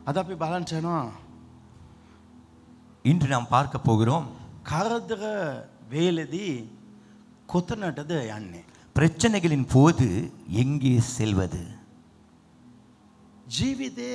අද අපි බලන්ට යනවා இன்று நாம் பார்க்க போகிறோம் කරදර වේලෙදී කොතනටද යන්නේ. பிரச்சனைகளின் போது எங்கே செல்வது ජීවිතේ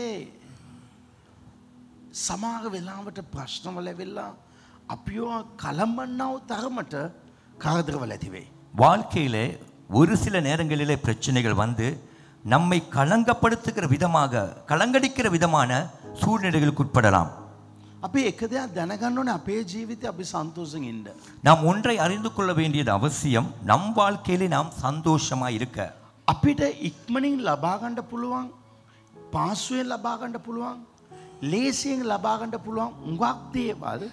සමාග වෙලාවට ප්‍රශ්නවල වෙල්ලා අපිෝ කළම්බන්නව තරමට කරදරවල ඇතිවෙයි. வாழ்க்கையிலே ஒரு சில நேரங்களிலே பிரச்சனைகள் வந்து நம்மை களங்கப்படுத்துகிற விதமாக கலங்கடிக்கிற விதமான சூழ்நிலைகளுக்கு உட்படலாம் අපි එක දෙයක් දැනගන්න ඕනේ අපේ ජීවිතය අපි සන්තෝෂෙන් ඉන්න. நாம் ஒன்றை அறிந்து கொள்ள வேண்டியது அவசியம் நம் வாழ்க்கையிலே நாம் சந்தோஷமா இருக்க අපිට ඉක්මනින් ලබාගණ්ඩ පුළුවන් පාසුවෙන් ලබාගණ්ඩ පුළුවන් ලේසියෙන් ලබාගණ්ඩ පුළුවන් උඟක් දේවල්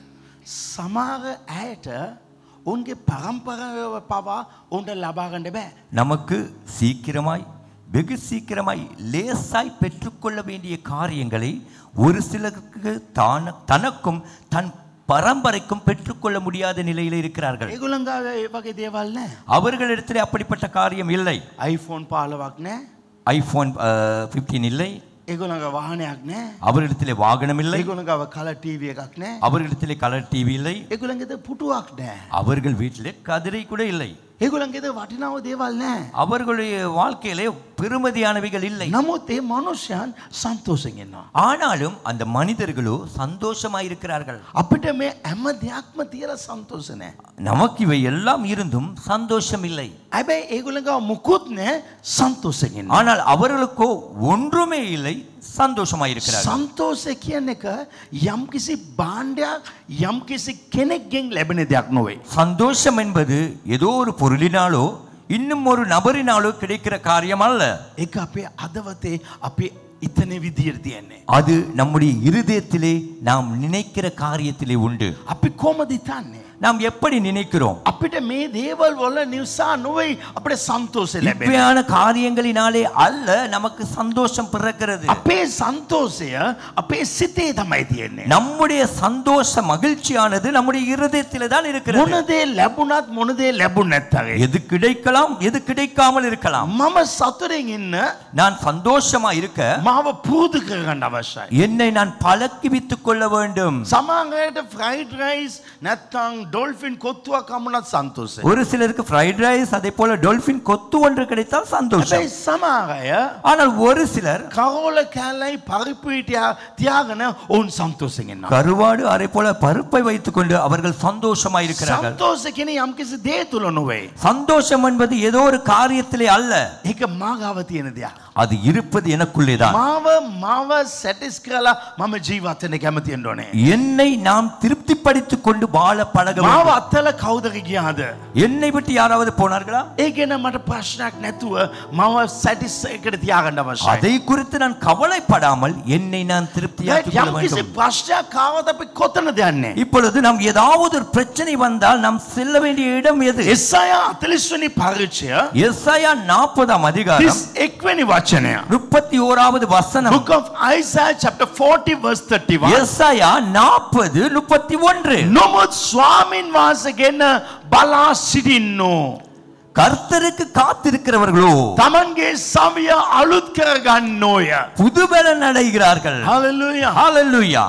සමාග ඇයට උන්ගේ පරම්පරව පවා උන්ට ලබාගණ්ඩ බෑ. நமக்கு சீக்கிரமாய் வெகு சீக்கிரமாய் லேசாய் பெற்றுக்கொள்ள வேண்டிய காரியங்களை ஒரு சிலருக்கு தான தனக்கும் தன் பரம்பரைக்கும் பெற்றுக்கொள்ள முடியாத நிலையில் இருக்கிறார்கள் ඒගොළඟාව ඒ වගේ දේවල් නෑ. அவர்களிடத்திலே அப்படிப்பட்ட காரியம் இல்லை iPhoneෆෝන් පාලවක් නෑ ஐஃபோன் பிப்டீன் இல்லை ඒගොළඟ வாහනයක් නෑ அவர்களிடத்திலே வாகனம் இல்லை ඒගොළඟව කල ටීව එකක් නෑ அவர்களிடத்திலே கலர் டிவி இல்லை ඒගොළගෙද පුටුවක් නෑ. அவர்கள் வீட்டிலே கதிரை கூட இல்லை ඒගොළන්ගෙද වටිනාව දේවල් නෑ. அவர்களுடைய வாழ்க்கையிலே பெருமதியானவைகள் இல்லை නමුත් ඒ මනුෂ්‍යයන් සන්තෝසගෙන්නවා. ஆனாலும் அந்த மனிதர்களோ சந்தோஷமாயிருக்கிறார்கள் අපිට මේ ඇම දෙයක්ම තියල සන්තෝස නෑ. நமக்கு இவை எல்லாம் இருந்தும் சந்தோஷம் இல்லை ඇබැයි ඒගොළඟව මුකුත් නෑ සන්තෝසගෙන්. ஆனால் அவர்களுக்கோ ஒன்றுமே இல்லை சந்தோஷமாயிருக்கிறார்கள் සන්තෝසය කියන එක යම්කිසි බාණ්ඩයක් යම්කිසි කෙනෙක්ගෙන් ලැබෙන දෙයක් නොවේ. சந்தோஷம் என்பது ஏதோ ஒரு பொருளினாலோ இன்னும் ஒரு நபரினாலோ கிடைக்கிற காரியம் அல்ல එක අපේ අදවතේ අපි ඉතන විදිර තියන්නේ. அது நம்முடைய இருதயத்திலே நாம் நினைக்கிற காரியத்திலே உண்டு අපි කොමදිතන්නේ. நாம் எப்படி நினைக்கிறோம் අපිට මේ දේවල් වල නිවසා නොවයි අපට සන්තෝසය ලැබෙන. இப்படியான காரியங்களினாலே அல்ல நமக்கு சந்தோஷம் பிறக்கிறது අපේ සන්තෝසය අපේ සිතේ තමයි තියෙන්නේ. நம்முடைய சந்தோஷ மகிழ்ச்சியானது நம்முடைய இருதயத்திலே தான் இருக்கிறது මොනදේ ලැබුණත් මොනදේ ලැබුණ නැත්තගේ. எது கிடைக்கலாம் எது கிடைக்காமல் இருக்கலாம் මම සතුරෙන් ඉන්න நான் சந்தோஷமா இருக்க මාව පූද කරගන්න අවශ්‍යයි. என்னை நான் பழக்கிவித்துக் கொள்ள வேண்டும் සමාගයට ෆ්‍රයිඩ් රයිස් නැත්තං ඩොල්ෆින් කොත්තුවක් කමුණත් සන්තෝසය. ஒரு சிலருக்கு ஃப்ரைட் ரைஸ் அதே போல டொல்பின் கொத்து ஒன்று கிடைத்தால் சந்தோஷம் හැබැයි සමාගය ஆனால் ஒரு சிலர் කවෝල කෑල්ලයි පරිපීටයා තියාගෙන ඔවුන් සන්තෝසගෙන්න්න. கருவாடு அதே போல பருப்பை வைத்துக்கொண்டு அவர்கள் சந்தோஷமா இருக்கிறார்கள் සන්තෝස කෙන යම්කිසි දේ තුළ නොවේ. சந்தோஷம் என்பது ஏதோ ஒரு காரியத்திலே அல்ல ඒක මාගාව තියෙන දෙයක්. அது இருப்பது எனக்குள்ளேதான் මාව මාව සැටිස් කරලා මම ජීවත්තන කැමතියෙන් ඕනේ. என்னை நாம் திருப்திப்படுத்திக் கொண்டு வாழ பழக මාව வேண்டும். අත්තල කෞදක ගියාද. என்னை விட்டு யாராவது போனார்களா ඒ ගැන මට ප්‍රශ්නයක් නැතුව මව සැටිස් එකට තියාගන්න අවශ්‍යයි. அதை குறித்து நான் கவலைப்படாமல் என்னை நான் திருப்தியாக்கிக் கொள்ள යම්කිසි வேண்டும் ප්‍රශ්නයක් කාවත අපි කොතන දෙන්නේ. இப்பொழுது நாம் ஏதாவது ஒரு பிரச்சனை வந்தால் நாம் செல்ல வேண்டிய இடம் எது එස්සාය අතලිස්වනි පරිච්චය எஸ்ஐயா நாற்பதாம் அதிகாரம் තිස් එක්වැනි වචනය. முப்பத்தி ஓராவது வசனம் Book of Isaiah chapter 40 verse 31. எஸ்ஐயா நாற்பது முப்பத்தி ஒன்று නොමුත් ස්වාමින් වහන්සගෙන බලා සිටින්නෝ. கர்த்தருக்கு காத்திருக்கிறவர்களோ තමන්ගේ සමිය අලුත් කරගන්නෝය. புதுபலன் அடைகிறார்கள் හලලුය ஹalleluya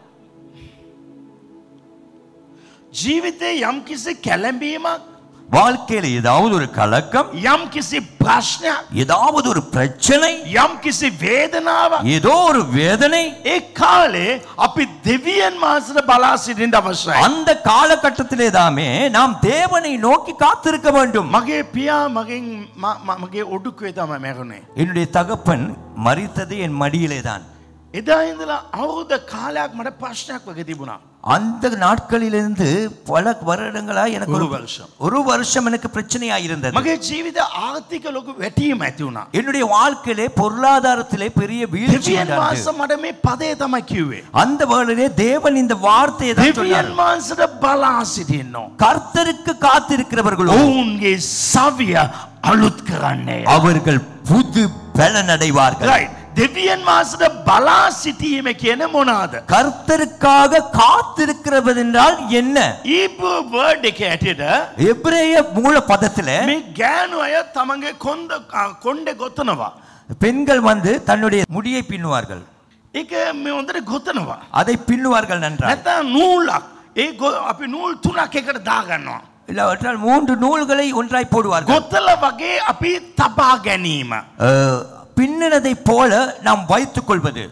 ජීවිතය යම්කිසි කැලැඹීමක් வாழ்க்கையில ஏதாவது ஒரு கலக்கம் යම්කිසි ප්‍රශ්නයක් ஏதாவது ஒரு பிரச்சனை යම්කිසි වේදනාවක් ஏதோ ஒரு வேதனை ඒ කාලේ අපි දෙවියන් මාසට බලා සිටින්ට අවශ්‍යයි. அந்த காலகட்டத்திலே தாமே நாம் தேவனை நோக்கி காத்திருக்க வேண்டும் මගේ පියා මගින් ම- ම- මගේ ඔඩුක්වේ තම මැරුණේ. என்னுடைய தகப்பன் மரித்தது என் மடியிலே தான் එදා ඉඳලා අවුරුද කාලයක් මට ප්‍රශ්නයක් වගේ තිබුණා. அந்த நாட்களிலிருந்து பல வருடங்களா எனக்கு ஒரு ஒரு வருஷம். ஒரு வருஷம் எனக்கு பிரச்சனையா இருந்தது මගේ ජීවිත ආර්ථික ලොකු වැටීම ඇති වුණා. என்னுடைய வாழ்க்கையிலே பொருளாதாரத்திலே பெரிய வீழ்ச்சி දෙවියන් உண்டானது. වහන්ස මට මේ පදේ තමයි කිව්වේ. அந்த வேளையிலே தேவன் இந்த வார்த்தையை தான் சொன்னார். දෙවියන් වහන්සට බලා සිටින්නෝ. கர்த்தருக்கு காத்திருக்கிறவர்களோ ඔවුන්ගේ සවිය අලුත් කරන්නේ. அவர்கள் புது பலன் அடைவார்கள் Right. දෙවියන් වහන්සට බලා සිටීම කියන මොනාද. கர்த்தருக்காக காத்திருக்கிறது என்றால் என்ன ඊපු වර්ඩ් එක ඇටට எபிரேய மூல பதத்துல මේ ගෑනු අය තමන්ගේ කොන්ද කොන්්ඩ ගොත්තනවා. பெண்கள் வந்து தன்னுடைய முடியை பின்னுவார்கள் ඒක මේ හොඳට ගොතනවා. அதை பின்னுவார்கள் நன்றாக නැත්නම් නූලක්. ඒ ගො- අපි නූල් තුනක් එකට දාගන්නවා. இல்லாவற்றால் மூன்று நூல்களை ஒன்றாய் போடுவார்கள் ගොතල වගේ අපි තබා ගැනීම. அஹ், பின்னினதைப் போல நாம் வைத்துக் கொள்வது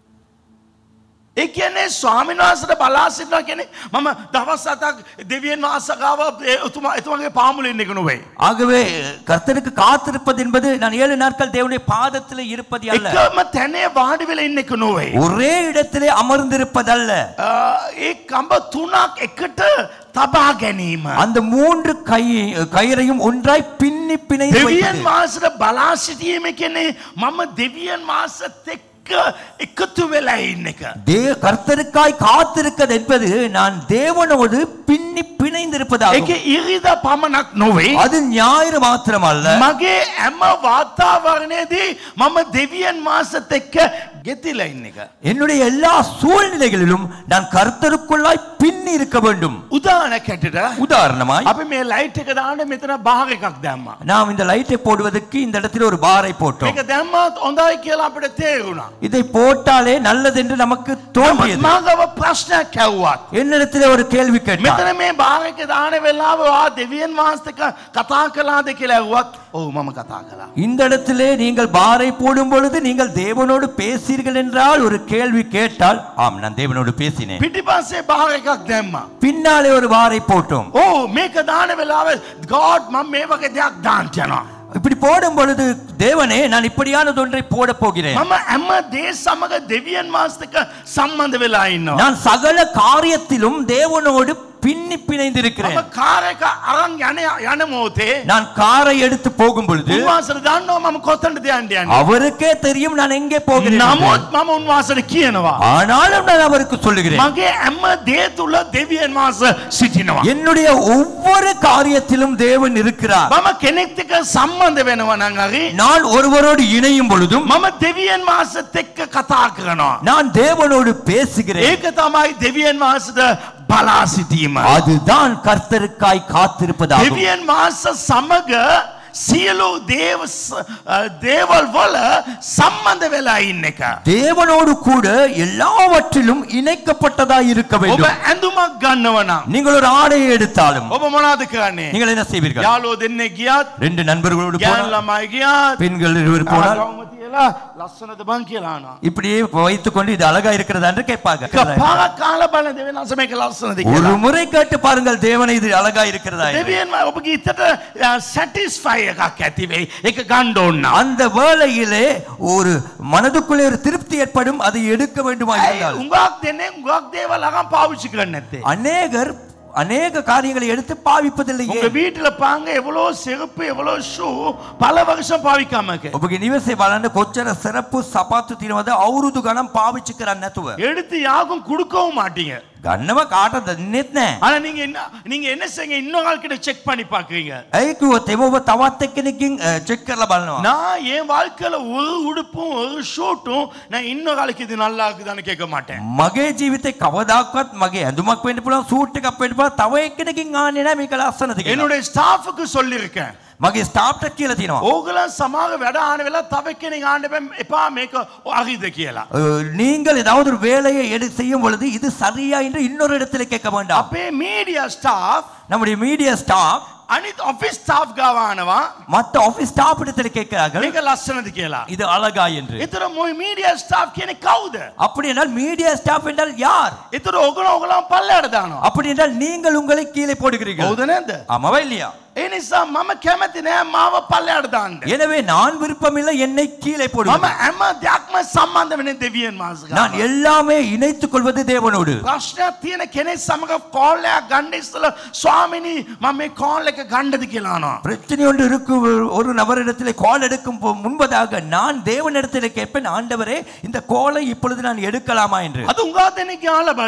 ඒ කියන්නේ ස්වාමීන් වහන්සේට බලා සිටිනවා කියන්නේ මම දවස් හතක් දෙවියන් වහන්සේ ගාව ඒ එතුමා එතුමාගේ පාමුලේ ඉන්න එක නෙවෙයි. ஆகவே கர்த்தருக்கு காத்திருப்பது என்பது நான் ஏழு நாட்கள் தேவனுடைய பாதத்தில் இருப்பது அல்ல එකම තැනේ වාඩි වෙලා ඉන්න එක නෙවෙයි. ஒரே இடத்திலே அமர்ந்திருப்பதல்ல අ, ඒ කඹ තුනක් එකට තබා ගැනීම. அந்த மூன்று கை கயிறையும் ஒன்றாய் பின்னி பிணைந்து දෙවියන් வைப்பது. වහන්සේට බලා සිටීම කියන්නේ මම දෙවියன் වහන්සේත් එක්ක එකතු වෙලා ඉන්න එක. தே கர்த்தருக்காய் காத்திருக்கிறது என்பது நான் தேவனோடு பின்னி பிணைந்திருப்பதாகும் ඒක ඉරිදා පමණක් නොවේ. அது ஞாயிறு மாத்திரமல்ல මගේ හැම වාතාවරණයේදී මම දෙවියන් වහන්සේත් එක්ක ගෙතිලා ඉන්න එක. என்னுடைய எல்லா சூழ்நிலைகளிலும் நான் கர்த்தருக்குள்ளாய் பின்னி இருக்க வேண்டும் උදාහරණයක් හැටියට உதாரணமாய் අපි මේ ලයිට් එක දාන්න මෙතන බාර් එකක් දැම්මා. நாம் இந்த லைட்டை போடுவதற்கு இந்த இடத்தில் ஒரு பாரை போட்டோம் මේක දැම්මත් හොඳයි කියලා අපිට තේරුණා. இதை போட்டாலே நல்லது என்று நமக்கு නමුත් தோன்றியது මාගව ප්‍රශ්නයක් ඇහුවත් என்னிடத்தில் ஒரு கேள்வி கேட்டார் මෙතන මේ බාර් එක දාන වෙලාව වා දෙවියන් වහන්සේට එක්ක කතා කළාද කියලා ඇහුවත් ඔව් මම කතා කළා. இந்த இடத்திலே நீங்கள் பாரை போடும் பொழுது நீங்கள் தேவனோடு பேசீர்கள் என்றால் ஒரு கேள்வி கேட்டால் ஆம் நான் தேவனோடு பேசினேன் පිටිපස්සේ බාර් එකක් දැම්මා. பின்னாலே ஒரு பாரை போட்டோம் ඔව් මේක දාන වෙලාව God මම මේ වගේ දෙයක් දාන්න යනවා. இப்படி போடும் பொழுது தேவனே நான் இப்படியானது ஒன்றை போட போகிறேன் මම හැම දේ සමග දෙවියන් වහන්සේට එක්ක සම්බන්ධ වෙලා ඉන්නවා. நான் சகல காரியத்திலும் தேவனோடு பின்னி பிணைந்திருக்கிறேன் මම කාර් එක අරන් යන යන මොහොතේ நான் காரை எடுத்து போகும் பொழுது උන්වහන්සේට දන්නවා මම කොතනද යන්න යන්නේ. அவருக்கே தெரியும் நான் எங்கே போகிறேன் என்று. නමුත් මම උන්වහන්සේට කියනවා. ஆனாலும் நான் அவருக்கு சொல்லுகிறேன் මගේ හැම දේ තුල දෙවියන් වහන්සේ සිටිනවා. என்னுடைய ஒவ்வொரு காரியத்திலும் தேவன் இருக்கிறார் මම කෙනෙක් එක්ක සම්බන්ධ වෙනවා නම් හරි நான் ஒருவரோடு இணையும் பொழுதும் මම දෙවියන් වහන්සේත් එක්ක කතා කරනවා. நான் தேவனோடு பேசுகிறேன் ඒක තමයි දෙවියන් වහන්සේට බලා සිටීම. அதுதான் கர்த்தருக்காய் காத்திருப்பதாகும் දෙවියන් වහන්සේ සමග සියලු දේව ස- අ, දේවල් වල සම්බන්ධ වෙලා ඉන්න එක. தேவனோடு கூட எல்லாவற்றிலும் இணைக்கப்பட்டதாய் இருக்க ඔබ வேண்டும் ඇඳුමක් ගන්නව නම් நீங்கள் ஒரு ஆடையை எடுத்தாலும் ඔබ මොනවද කරන්නේ? நீங்கள் என்ன செய்வீர்கள் යාළුවෝ දෙන්නේ ගියත් ரெண்டு நண்பர்களோடு ගෑනු போனால் ළමයි ගියත් பெண்கள் இருவர் போனால் ගවුම තියලා ලස්සනද බං කියලා අහනවා. இப்படியே வைத்துக் கொண்டு இது அழகா இருக்கிறதா என்று கேட்பாங்க එකපාරක් කාලා බලන දෙවියන් වහන්සේ මේක ලස්සනද ஒரு කියලා. முறை கேட்டு பாருங்கள் தேவனை இது அழகா இருக்கிறதா என்று. දෙවියන් වහන්සේ ඔබගේ හිතට සැටිස්ෆයි එකක් ඇති වෙයි. ඒක ගන්න ඕන. නම්. அந்த வேளையிலே ஒரு மனதுக்குள்ளே ஒரு திருப்தி ஏற்படும் அதை எடுக்க வேண்டுமா ඇයි இருந்தால் උඟක් දෙන්නේ උඟක් දේවල් අරන් පාවිච්චි කරන්නේ නැත්තේ. அநேகர் அநேக காரியங்களை எடுத்து பாவிப்பதில்லையே உங்க வீட்டுல பாங்க எவ்வளவு செருப்பு எவ்வளவு ஷூ பல வருஷம் பாவிக்காம இருக்கு. ඔබගේ නිවසේ බලන්න කොච්චර සරප්පු සපත්තු තිනවද අවුරුදු ගණන් පාවිච්චි කරන්න නැතුව. எடுத்து யாருக்கும் கொடுக்கவும் மாட்டீங்க ගන්නව කාට දන්නෙත් නෑ. ஆனா நீங்க என்ன நீங்க என்ன செய்யுங்க இன்னொரு ஆள் கிட்ட செக் பண்ணி பாக்குறீங்க ඇයි කිව්වොත් එම ඔබ තවත් එක්කෙනකින් චෙක් කරලා බලනවා. நான் என் வாழ்க்கையில ஒரு உடுப்பும் ஒரு ஷூட்டும் நான் இன்னொரு ஆளுக்கு இது நல்லா இருக்குதான்னு கேட்க மாட்டேன் මගේ ජීවිතේ කවදාකවත් මගේ ඇඳුමක් වෙන්න පුළුවන් සූට් එකක් වෙන්න පුළුවන් තව එක්කෙනකින් ආන්නේ නැහැ මේක ලස්සනද කියලා. என்னுடைய ஸ்டாஃபுக்கு சொல்லியிருக்கேன் මගේ ස්ටාෆ්ට කියලා තියෙනවා. ඕගලන් සමාග වැඩ ආන වෙලා තව කෙනෙක් ආන්න බෑ එපා මේක අහිද කියලා. அஹ், நீங்கள் ஏதாவது ஒரு வேலையை எடு செய்யும் பொழுது இது சரியா என்று இன்னொரு இடத்துல கேட்க வேண்டாம் අපේ මීඩියා ස්ටාෆ් நம்முடைய மீடியா ஸ்டாஃப் අනිත් ඔෆිස් ස්ටාෆ් ගාව ආනවා மத்த ஆபீஸ் ஸ்டாஃப் இடத்துல கேட்கிறார்கள் මේක ලස්සනද කියලා. இது அழகா என்று එතර මොයි මීඩියා ස්ටාෆ් කියන කවුද? அப்படி என்றால் மீடியா ஸ்டாஃப் என்றால் யார் එතර ඕගල ඕගලන් පල්ලයට දානවා. அப்படி என்றால் நீங்கள் உங்களை கீழே போடுகிறீர்கள் හවුද නැද්ද? ஆமாவா இல்லையா ඒ නිසා මම කැමති නෑ මාව පල්ලයට දාන්න. எனவே நான் விருப்பமில்லை என்னை கீழே මම போடுவது හැම දෙයක්ම සම්බන්ධ වෙන දෙවියන් වහන්සේ நான் ගාව. எல்லாமே இணைத்துக் கொள்வது தேவனோடு ප්‍රශ්නයක් තියෙන කෙනෙක් සමග කෝල් එකක් ගන්න ඉස්සලා ස්වාමිනී මම මේ කෝල් එක ගන්නද කියලා අහනවා. பிரச்சனை ஒன்று இருக்கும் ஒரு நபரிடத்திலே கால் எடுக்கும் போ- முன்பதாக நான் தேவனிடத்திலே கேட்பேன் ஆண்டவரே இந்த கோலை இப்பொழுது நான் எடுக்கலாமா என்று අද උඟා දෙනෙක් යාලා බලන්න.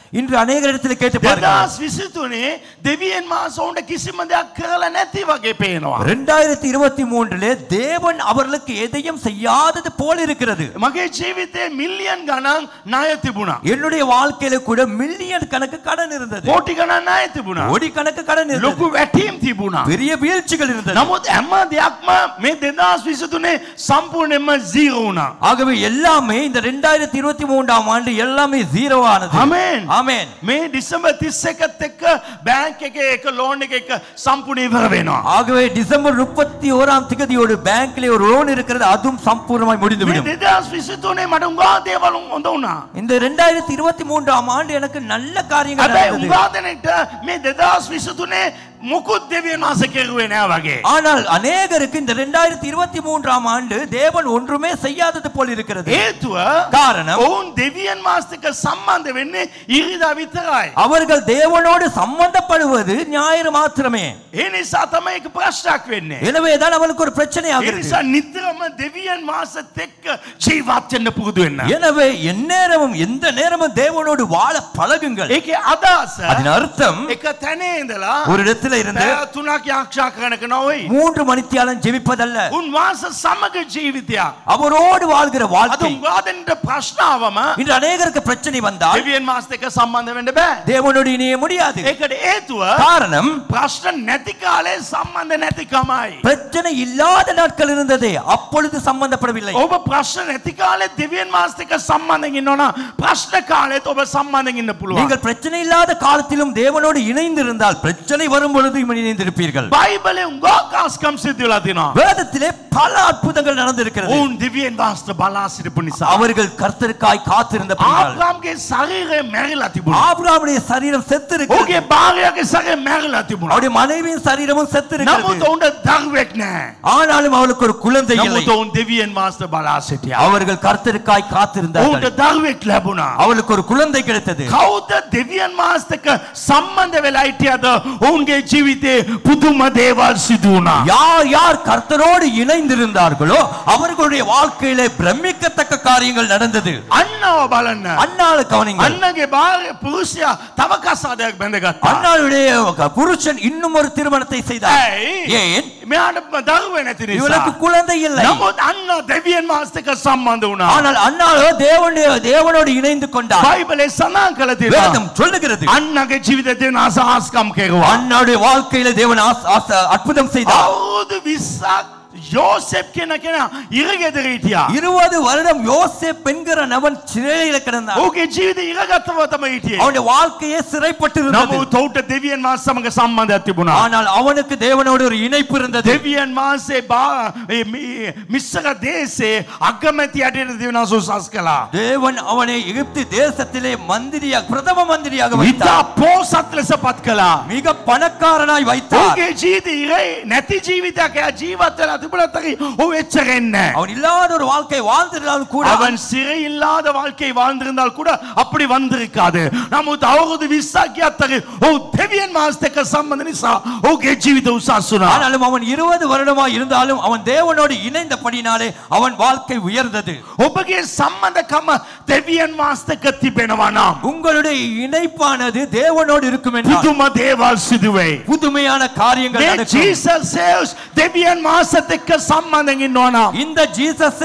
இன்று அநேக இடத்துல கேட்டு பாருங்க දෙදස් විසිතුනේ දෙවියන් මාස ඔවුන්ට කිසිම දෙයක් කරල නැති වගේ පේනවා. ரெண்டாயிரத்தி இருபத்தி மூன்றிலே தேவன் அவர்களுக்கு எதையும் செய்யாதது போல இருக்கிறது මගේ ජීවිතේ මිල්ලියන් ගණන් ණය තිබුණා. என்னுடைய வாழ்க்கையில கூட மில்லியன் கணக்கு கடன் இருந்தது කෝටි ගණන් ණය තිබුණා. கோடி கணக்கு கடன் இருந்தது ලොකු වැටීම් තිබුණා. பெரிய வீழ்ச்சிகள் இருந்தது නමුත් හැම දෙයක්ම මේ දෙදස් විසිතුනේ සම්පූර්ණයෙන්ම ජීරෝ වුණා. ஆகவே எல்லாமே இந்த ரெண்டாயிரத்தி இருபத்தி மூன்றாம் ஆண்டு எல்லாமே ஜீரோ ஆனது ආමේන්. ஆமென் මේ ඩිසම්බර් 31ත් එක්ක බෑන්ක් එකේ එක ලෝන් එක එක සම්පූර්ණ ඉවර වෙනවා. ஆகவே டிசம்பர் முப்பத்தி ஓராம் திகதியோடு பேங்க்ல ஒரு லோன் இருக்கிறது அதுவும் சம்பூர்ணமாய் මේ முடிந்துவிடும் දෙදස් විසිතුනේ මට උගා දේවල් හොඳ වුණා. இந்த ரெண்டாயிரத்தி இருபத்தி மூன்றாம் ஆண்டு எனக்கு நல்ல காரியங்கள் හැබැයි நடந்தது උගා දෙනෙක්ට මේ දෙදස් විසිතුනේ මොකුත් දෙවියන් මාස කෙරුවේ නෑ වගේ. ஆனால் அநேகருக்கு இந்த ரெண்டாயிரத்தி இருபத்தி மூன்றாம் ஆண்டு தேவன் ஒன்றுமே செய்யாதது போல் இருக்கிறது හේතුව காரணம் ඔවුන් දෙවියන් මාස්තික සම්බන්ධ වෙන්නේ ඉරිදා විතරයි. அவர்கள் தேவனோடு சம்பந்தப்படுவது ஞாயிறு மாத்திரமே ඒ නිසා තමයි ඒක ප්‍රශ්නයක් වෙන්නේ. எனவேதான் அவனுக்கு ஒரு பிரச்சனையாக ඒ இருக்கு නිසා නිතරම දෙවියන් මාසත් එක්ක ජීවත් වෙන්න පුරුදු වෙන්න. எனவே எந்நேரமும் எந்த நேரமும் தேவனோடு வாழ பழகுங்கள் ඒකේ අදහස அதன் அர்த்தம் එක තැනේ ඉඳලා ஒரு இடத்துல இருந்து පැය තුනක් යාක්ෂා කරනක නොවේ. மூன்று மணித்தியாலம் ஜெபிப்பதல்ல උන් වාස සමග ජීවිතයක්. அவரோடு வாழ்கிற අද வாழ்க்கை උගාදෙන්ට ප්‍රශ්නාවම இன்று அநேகருக்கு பிரச்சனை வந்தால் දෙවියන් මාස්ත එක්ක සම්බන්ධ වෙන්න බෑ. தேவனோடு இணைய முடியாது ඒකට හේතුව காரணம் ප්‍රශ්න නැති කාලේ සම්බන්ධ නැතිකමයි. பிரச்சனை இல்லாத நாட்கள் இருந்ததே அப்பொழுது சம்பந்தப்படவில்லை ඔබ ප්‍රශ්න නැති කාලේ දෙවියන් මාස්ත එක්ක සම්බන්ධයෙන් ඉන්නවනම් ප්‍රශ්න කාලෙත් ඔබ සම්බන්ධයෙන් ඉන්න පුළුවන්. நீங்கள் பிரச்சனை இல்லாத காலத்திலும் தேவனோடு இணைந்து இருந்தால் பிரச்சனை வரும் பொழுது இணைந்திருப்பீர்கள் බයිබලේ උංගා කාස්කම් සිද්ධ වෙලා තියෙනවා. வேதத்திலே பல அற்புதங்கள் நடந்திருக்கிறது ඔවුන් දෙවියන් වාස්ත බලා සිටපු නිසා. அவர்கள் கர்த்தருக்காய் காத்திருந்த ආබ්‍රාම්ගේ ශරීරය මැරිලා තිබුණා. ஆபிரகாமுடைய சரீரம் செத்து இருக்கிறது ඔහුගේ භාර්යාවගේ ශරීරය මැරිලා තිබුණා. அவருடைய மனைவியின் சரீரமும் செத்து නමුත් இருக்கிறது ඔවුන්ට දරුවෙක් නැහැ. ஆனாலும் அவளுக்கு ஒரு குழந்தை இல்லை නමුත් ඔවුන් දෙවියන් වාස්ත බලා සිටියා. அவர்கள் கர்த்தருக்காய் ඔවුන්ට காத்திருந்தார்கள் දරුවෙක් ලැබුණා. அவளுக்கு ஒரு குழந்தை கிடைத்தது කවුද දෙවියන් මාස්තක සම්බන්ධ වෙලා හිටියද ඔවුන්ගේ ජීවිතේ පුදුම දේවල් සිදු වුණා. யார் யார் கர்த்தரோடு இணைந்திருந்தார்களோ அவர்களுடைய வாழ்க்கையிலே பிரமிக்கத்தக்க காரியங்கள் நடந்தது අන්නව බලන්න. அன்னாளு கவனிங்கள் අන්නගේ භාර්ය පුරුෂයා තව කසාදයක් බැඳගත්තා. அன்னாளுடைய புருஷன் இன்னும் ஒரு திருமணத்தை செய்தார் ඇයි? ஏன் මෙයාට දරුව නැති இவளுக்கு නිසා. குழந்தை இல்லை නමුත් අන්න දෙවියන් මාස්තක සම්බන්ධ වුණා. ஆனால் அன்னாளோ தேவனுடைய தேவனோடு இணைந்து கொண்டார் බයිබලේ සඳහන් කළ තියෙනවා. வேதம் சொல்லுகிறது අන්නගේ ජීවිතේ අසහස්කම් කෙරුවා. அன்னாளுடைய வாழ்க்கையில தேவன் ஆச- ஆச- அற்புதம் செய்தார் අවුරුදු 20ක් යෝසෙප් කියන කෙනා ඉරගෙදර හිටියා. இருபது வருடம் யோசேப் என்கிற நவன் சிறையில கிடந்தான் ඔහුගේ ජීවිතය ඉරගත්තව තමයි හිටියේ. அவனுடைய வாழ்க்கையே சிறைப்பட்டு இருந்தது නමුත් ඔහුට දෙවියන් වහන්සේ සමග සම්බන්ධයක් තිබුණා. ஆனால் அவனுக்கு தேவனோடு ஒரு இணைப்பு இருந்தது දෙවියන් වහන්සේ බා- ඒ මි- මිස්සක දේශේ අගමැති අටට දෙවන සුසස් කළා. தேவன் அவனை எகிப்து தேசத்திலே மந்திரியாக பிரதம மந்திரியாக ඉතා வைத்தார் පෝසත් ලෙස පත් කළා. மிக பணக்காரனாய் வைத்தார் ඔහුගේ ජීවිත ඉරයි නැති ජීවිතයක් එයා ජීවත් වෙලා තිබුණත් ඔහු එච්චරෙන්න. அவன் இல்லாத ஒரு வாழ்க்கை வாழ்ந்திருந்தாலும் கூட அவன் சிறை இல்லாத வாழ்க்கை வாழ்ந்திருந்தால் கூட அப்படி வந்திருக்காது නමුත් අවුරුදු 20ක් අතර ඔහු දෙවියන් මාස්ට එක්ක සම්බන්ධ නිසා ඔහුගේ ජීවිත උසස් වුණා. ஆனாலும் அவன் இருபது வருடமாய் இருந்தாலும் அவன் தேவனோடு இணைந்தபடினாலே அவன் வாழ்க்கை உயர்ந்தது ඔබගේ සම්බන්ධකම දෙවියන් මාස්ට එක්ක තිබෙනවා නම් உங்களுடைய இணைப்பானது தேவனோடு இருக்கும் என்றால் පුදුම දේවල් සිදුවේ. புதுமையான காரியங்கள் මේ நடக்கும் ජීසස් සේව්ස් දෙවියන් මාසත් එක්ක සම්බන්ධයෙන් ඉන්නවා නම් இந்த ஜீசஸ்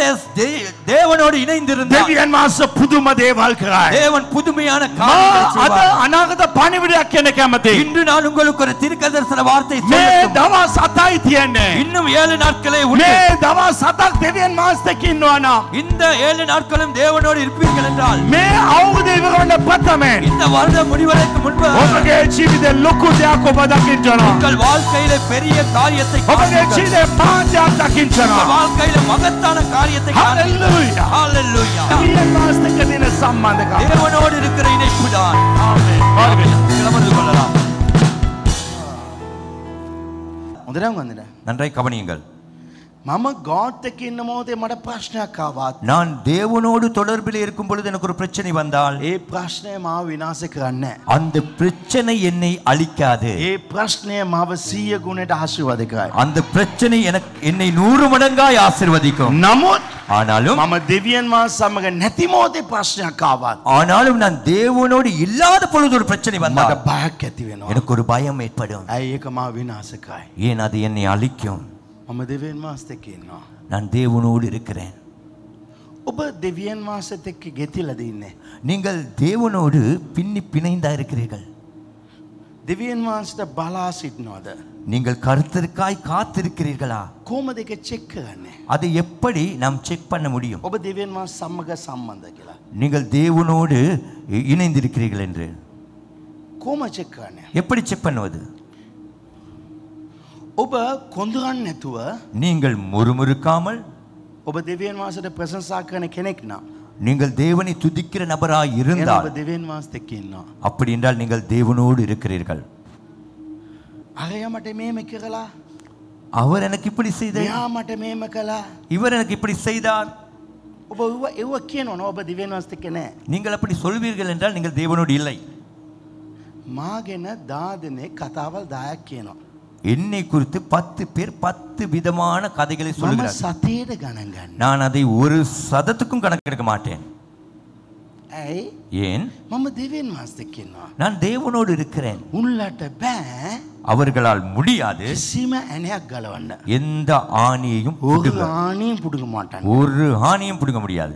தேவனோடு இணைந்திருந்தால் දෙවියන් මාස පුදුම දේවල් කරයි. தேவன் புதுமையான මා காரியங்களை අද செய்வார். අනාගත පණිවිඩයක් කියන කැමති. இன்று நான் உங்களுக்கு ஒரு தீர்க்கதரிசன வார்த்தை මේ சொல்லட்டும். දවස් අතයි තියන්නේ. இன்னும் ஏழு நாட்களே உண்டு මේ දවස් හතක් දෙවියන් මාස්තක ඉන්නවා නම් இந்த ஏழு நாட்களும் தேவனோடு இருப்பீர்கள் என்றால் මේ අවුරුදු ඉවරවන්න ප්‍රථමයෙන් இந்த வருடம் முடிவதற்கு முன்பு ඔබගේ ජීවිතේ ලොකු දෙයක් ඔබ දකින්නවා. உங்கள் வாழ்க்கையில பெரிய காரியத்தை ඔබගේ காண்பீர்கள். ජීවිතේ පාඩයක් உங்கள் දකින්නවා. வாழ்க்கையில மகத்தான காரியத்தை காண்பீர்கள். හalleluya. Hallelujah. දෙවියන් මාස්තක දින සම්බන්ධකම්. தேவனோடு இருக்கிற இணைப்பு தான் ආමේන්. கிளம்பந்து கொள்ளலாம் හොඳට වන්දන. நன்றாய் கவனியுங்கள் මම ගෝට් එක ඉන්න මොහොතේ මට ප්‍රශ්නයක් ආවත් நான் தேவனோடு தொடர்பில் இருக்கும் பொழுது எனக்கு ஒரு பிரச்சனை வந்தால் ඒ ප්‍රශ්නය මාව විනාශ කරන්නේ නැහැ. அந்த பிரச்சனை என்னை அழிக்காது ඒ ප්‍රශ්නය මාව 100 ගුණයට ආශිර්වාද කරයි. அந்த பிரச்சனை எனக்கு என்னை நூறு மடங்காய் ஆசிர்வதிக்கும் නමුත් ஆனாலும் මම දෙවියන් වහන්සේ සමග නැති මොහොතේ ප්‍රශ්නයක් ආවත් ஆனாலும் நான் தேவனோடு இல்லாத பொழுது ஒரு பிரச்சனை මට வந்தால் බයක් ඇති වෙනවා. எனக்கு ஒரு பயம் ஏற்படும் ඇයි ඒක මාව විනාශ කරයි. ஏன் அது என்னை அழிக்கும் මම දෙවියන් වහන්සේත් එක්ක ඉන්නවා. நான் தேவனோடு இருக்கிறேன் ඔබ දෙවියන් වහන්සේත් එක්ක ගෙතිලද ඉන්නේ? நீங்கள் தேவனோடு பின்னி பிணைந்தா இருக்கிறீர்கள் දෙවියන් වහන්සේට බලා සිටිනවද? நீங்கள் கருத்திற்காய் காத்திருக்கிறீர்களா කොහොමද ඒක චෙක් කරන්නේ? அதை எப்படி நாம் செக் பண்ண முடியும் ඔබ දෙවියන් වහන්සේ සමග සම්බන්ධ කියලා. நீங்கள் தேவனோடு இ- இணைந்திருக்கிறீர்கள் என்று කොහොම චෙක් කරන්නේ? எப்படி செக் பண்ணுவது ඔබ කොඳුරන් නැතුව நீங்கள் முறுமுறுக்காமல் ඔබ දෙවියන් වහන්සේට ප්‍රශංසා කරන කෙනෙක් නම් நீங்கள் தேவனை துதிக்கிற நபராய் එහෙනම් இருந்தால் ඔබ දෙවියන් වහන්සේත් එක්ක ඉන්නවා. அப்படி என்றால் நீங்கள் தேவனோடு இருக்கிறீர்கள் අරයා මට මේම කරලා அவர் எனக்கு இப்படி செய்தார் මෙයා මට මේම කළා. இவர் எனக்கு இப்படி செய்தார் ඔබ ඒව ඒව කියනවනේ ඔබ දෙවියන් වහන්සේත් එක්ක නැහැ. நீங்கள் அப்படி சொல்வீர்கள் என்றால் நீங்கள் தேவனோடு இல்லை මාගෙන දාදනේ කතාවල් 10ක් කියනවා. என்னை குறித்து பத்து பேர் பத்து விதமான கதைகளை මම சொல்லுகிறார் සතියේට ගණන් ගන්න. நான் அதை ஒரு சதத்துக்கும் கணக்கெடுக்க மாட்டேன் ඇයි? ஏன் මම දෙවියන් වහන්සේත් එක්ක ඉන්නවා. நான் தேவனோடு இருக்கிறேன் උන්ලට බෑ அவர்களால் முடியாது කිසිම ඇණයක් ගලවන්න. எந்த ஆணியையும் ஒரு புடுங்க. ஆணியும் புடுங்க மாட்டாங்க ஒரு ஆணியும் பிடுங்க முடியாது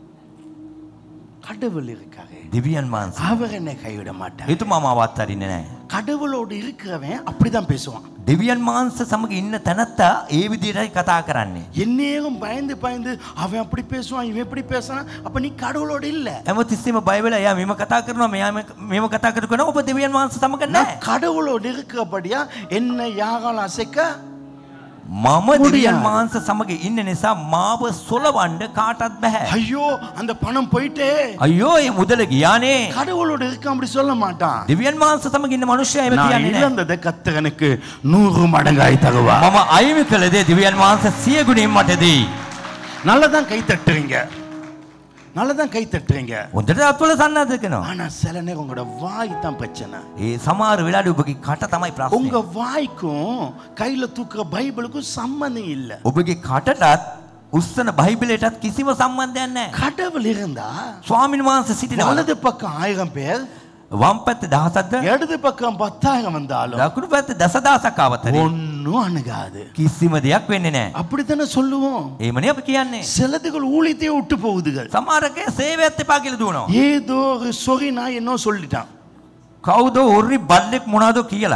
கடவுள் இருக்காரு திவ்யன் மான்ஸ் அவர் என்னை கைவிட மாட்டார் itu mama வாத்தாரினே கடவுளோடு இருக்கிறவன் அப்படிதான் பேசுவான் දෙවියන් මාංශ සමග ඉන්න තැනත්තා ඒ විදිහටයි කතා කරන්නේ. என்னையும் பயந்து பயந்து அவன் அப்படி பேசுவான் இவன் இப்படி பேசுறான் அப்ப நீ கடவுளோடு இல்ல හැමතිස්සෙම බයිබල එයා මෙම කතා කරනවා මෙයා මෙ- මෙම කතා කරන ඔබ දෙවියන් වහන්ස සමග நான் නෑ. கடவுளோடு இருக்கிறபடியா என்ன யாகால் அசைக்க මම முடியாது. දෙවියන් වහන්ස සමග ඉන්න නිසා මාව සොලවන්ඩ කාටත් බැහැ. ஐயோ அந்த பணம் போயிட்டே අයෝ ඒ මුදල ගියානේ. கடவுளோடு இருக்க அப்படி சொல்ல மாட்டான் දෙවියන් වහන්ස සමග ඉන්න මනුෂ්‍යය එම நான் කියන්නේ නෑ. இழந்ததை கத்தகனுக்கு நூறு மடங்காய் தருவா මම අයිමි කළදේ දෙවියන් වහන්ස සිය ගුණින් මට දී. நல்லதான் கை தட்டுறீங்க நல்லதான் கை தட்டுறீங்க හොඳට අත්වල සන්නද්ධ කරනවා. ஆனா சில நேரம் உங்களோட வாய் தான் பிரச்சனை ඒ සමාර වෙලාට ඔබගේ කට තමයි ප්‍රශ්නය. உங்க வாய்க்கும் கையில தூக்குற பைபிளுக்கும் சம்பந்தம் இல்ல ඔබගේ කටටත් උස්සන බයිබලයටත් කිසිම සම්බන්ධයක් නැහැ. கடவுள் இருந்தா ස්වාමීන් වහන්සේ සිටිනවා. வலது பக்கம் ஆயிரம் பேர் වම් පැත්ත දහසක්ද இடது பக்கம் பத்தாயிரம் வந்தாலும் දකුණු පැත්ත දසදහසක් ආවතර ஒன்னும் அணுகாது කිසිම දෙයක් වෙන්නේ නැහැ. அப்படித்தானே சொல்லுவோம் ඒමනේ අපි කියන්නේ. சிலதுகள் ஊழியத்தையே விட்டு போகுதுகள் සමහරකේ සේවයත් එපා කියලා දුවනවා. ஏதோ ஒரு சொறி நான் என்ன சொல்லிட்டான் කවුද ඔරි බල්ලෙක් මොනවද කියලා.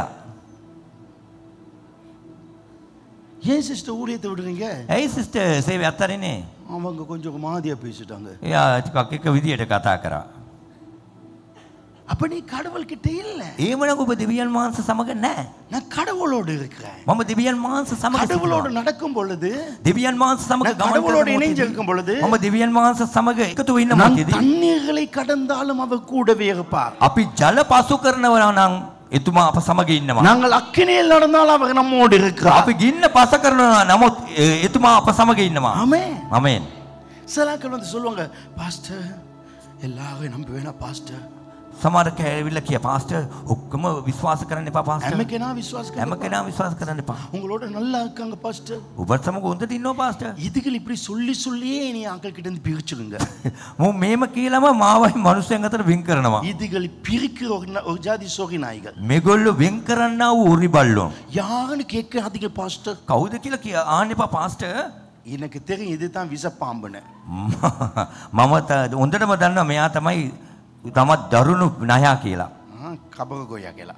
ஏன் சிஸ்டர் ஊழியத்தை விடுறீங்க ඇයි සිස්ටර් සේවය අත්තරින්නේ? அவங்க கொஞ்சம் மாதிரியா பேசிட்டாங்க එයා ටිකක් එක විදියට කතා කරා. அப்ப நீ கடவுள் கிட்ட இல்ல ඒමනම් ඔබ දෙවියන් වහන්සේ සමග නැහැ. நான் கடவுளோடு இருக்கிறேன் මම දෙවියන් වහන්සේ සමග கடவுளோடு සිටිනවා. நடக்கும் பொழுது දෙවියන් වහන්සේ සමග நான் ගමන් கடவுளோடு කරන இணைஞ்சு මොහොතේදී இருக்கும் பொழுது මම දෙවියන් වහන්සේ සමග එකතු වෙන්න நான் මොකද? தண்ணீர்களை கடந்தாலும் அவர் கூடவே இருப்பார் අපි ජල පසු කරනවා නම් එතුමා අප සමග ඉන්නවා. நாங்கள் அக்கினியில் நடந்தாலும் அவர் நம்மோடு இருக்கிறார் අපි ගින්න පස කරනවා නමුත් එ- එතුමා අප සමග ඉන්නවා. ஆமே අමෙන්. சிலாக்கள் வந்து சொல்லுவாங்க பாஸ்டர் எல்லாரும் நம்ப வேணாம் பாஸ்டர் සමහර කෑවිල්ල කිය පාස්ටර් ඔක්කොම විශ්වාස කරන්න එපා පාස්ටර්. நமக்கு நான் விசுவாசம் හැම කෙනා විශ්වාස කරන්න එපා. உங்களோட நல்லா இருக்காங்க பாஸ்டர் ඔබත් සමග හොඳට ඉන්නවා පාස්ටර්. இதுகள் இப்படி சொல்லி சொல்லியே நீ ஆட்கள் கிட்ட இருந்து பிரிச்சுடுங்க මම මේම කියලාම මාවයි මනුස්සයන් අතර වෙන් කරනවා. இதுகள் பிரிக்கிற ஒரு ந- ஒரு ஜாதி சோகி நாய்கள் මේගොල්ලෝ වෙන් කරන්නා වූ උරි බල්ලෝ. யாருன்னு கேட்காதீங்க பாஸ்டர் කවුද කියලා කිය ආන්න එපා පාස්ටර්. எனக்கு தெரியும் இதுதான் விசப்பாம்புன்னு මම ත- හොඳටම දන්නවා මෙයා තමයි තමත් දරුණු නයා කියලා. ஆ, கபக கோயா கேளா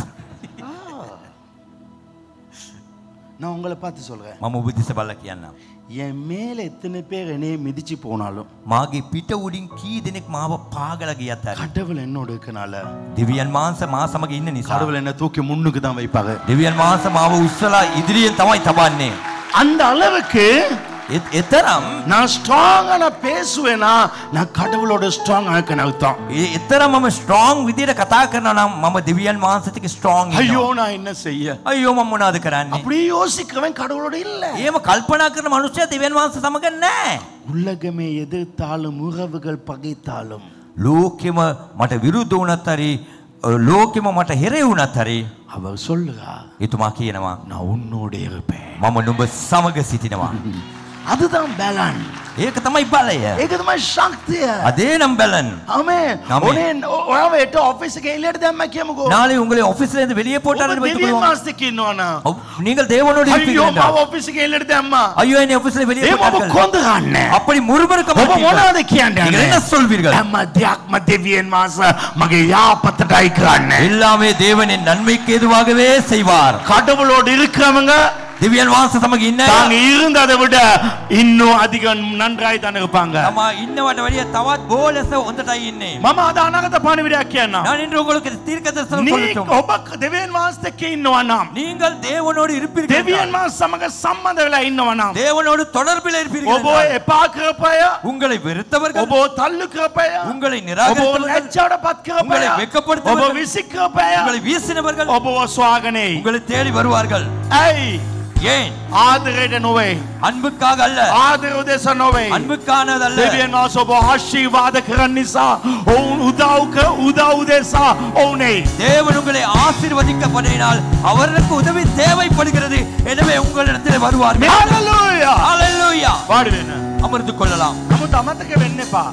நான் உங்களை பார்த்து சொல்றேன் මම ඔබ දිස බල්ල කියන්නම්. என் மேல எத்தனை பேர் என்னைய மிதிச்சு போனாலும் මාගේ පිට උඩින් කී දෙනෙක් මාව පාගල ගියත් හරි. கடவுள் என்னோட இருக்கனால දෙවියන් මාංශ මා සමග ඉන්න නිසා. கடவுள் என்ன தூக்கி முன்னுக்கு தான் வைப்பாங்க දෙවියන් වහන්සේ මාව උස්සලා ඉදිරියෙන් තමයි තබන්නේ. அந்த அளவுக்கு එ- එතරම් நான் ஸ்ட்ராங்கா நான் பேசுவேனா நான் கடவுளோட ஸ்ட்ராங் ஆக்கணும் அர்த்தம் ඒ- එතරම් මම ස්ට්‍රෝං විදියට කතා කරනවා නම් මම දෙවියන් වහන්සේට ස්ට්‍රෝං ஐயோ நான் என்ன செய்ய අයියෝ මම මොනවද කරන්නේ அப்படியே யோசிக்கிறவன் கடவுளோட இல்ல එහෙම කල්පනා කරන මනුස්සයා දෙවියන් වහන්සේ සමග නැහැ உலகமே எதிர்த்தாலும் உறவுகள் பகைத்தாலும் ලෝකෙම මට විරුද්ධ වුණත් හරි අ, ලෝකෙම මට හෙරේ වුණත් හරි அவர் சொல்லுகிறார் එතුමා කියනවා நான் உன்னோட இருப்பேன் මම නුඹ සමග සිටිනවා அதுதான் பேலன் ඒක තමයි බලය ඒක තමයි ශක්තිය අදේ නම් බලන් ஆமென் ஆமென். உடனே ඔයාව එට ඔෆිස් එකේ එළියට දැම්ම කියමුකෝ நாளை உங்களை ஆபீஸ்ல இருந்து வெளியே போட்டாலும் ඔබ வைத்துக் දෙවියන් கொள்வோம். මාස්තක ඉන්නවනා அவ்- நீங்கள் தேவனோடு ஐயோ இருப்பீர்கள் මාව என்றால், ඔෆිස් එකේ එළියට දැම්මා ஐயோ என்னை ஆபீஸ்ல வெளியே ඒ ඔබ போட்டார்கள் කොන්ද ගන්න அப்படி முறுமுறுக்க ඔබ மாட்டீர்கள். මොනවද நீங்கள் என்ன කියන්නේ சொல்வீர்கள் හැම දෙයක්ම දෙවියන් මාස මගේ යාපතටයි කරන්න எல்லாமே தேவனின் நன்மைக்கு எதுவாகவே செய்வார் கடவுளோடு இருக்கிறவங்க திவ்யன் வாச தமக்கு இன்ன தாங்க இருந்ததை விட இன்னும் அதிகம் நன்றாய் தானே இருப்பாங்க நம்ம இன்னவட்ட வழிய தවත් බෝලස හොඳටයි ඉන්නේ. මම අද අනාගත පණිවිඩයක් කියන්නම් நான் இன்று உங்களுக்கு தீர்க்க தரிசனம் නී சொல்லட்டும். ඔබ දෙවියන් මාස්තක ඉන්නවා නම් நீங்கள் தேவனோடு இருப்பீர்கள் දෙවියන් என்றால், මාස සමග සම්බන්ධ වෙලා ඉන්නවා නම් தேவனோடு தொடர்பில் இருப்பீர்கள் ඔබ என்றால், එපා කරපය உங்களை வெறுத்தவர்கள் ඔබ තල්ලු කරපය உங்களை ඔබ நிராகரித்தவர்கள் ලැජ්ජාවට පත් කරපය உங்களை வெட்கப்படுத்துவர்கள், ඔබ විසිකරපය உங்களை வீசினவர்கள் ඔබව ස්වාගනේ உங்களை தேடி வருவார்கள் ඇයි ஏன் ආදරයට නොවේ அன்புக்காக அல்ல ආදර උදෙස නොවේ அன்புக்கானதல்ல දෙවියන් වහන්සේ ඔබ ආශිර්වාද කරන්න නිසා ඔවුන් උදව්ක උදව් උදෙසා ඔවුනේ தேவன் உங்களை ஆசீர்வதிக்கப்படினால் அவர்களுக்கு உதவி தேவைப்படுகிறது எனவே உங்களிடத்தில் வருவார்கள் හලලුයා ஹalleluya වාඩි වෙන්න அமர்ந்து கொள்ளலாம் නමුත් අමතක වෙන්න එපා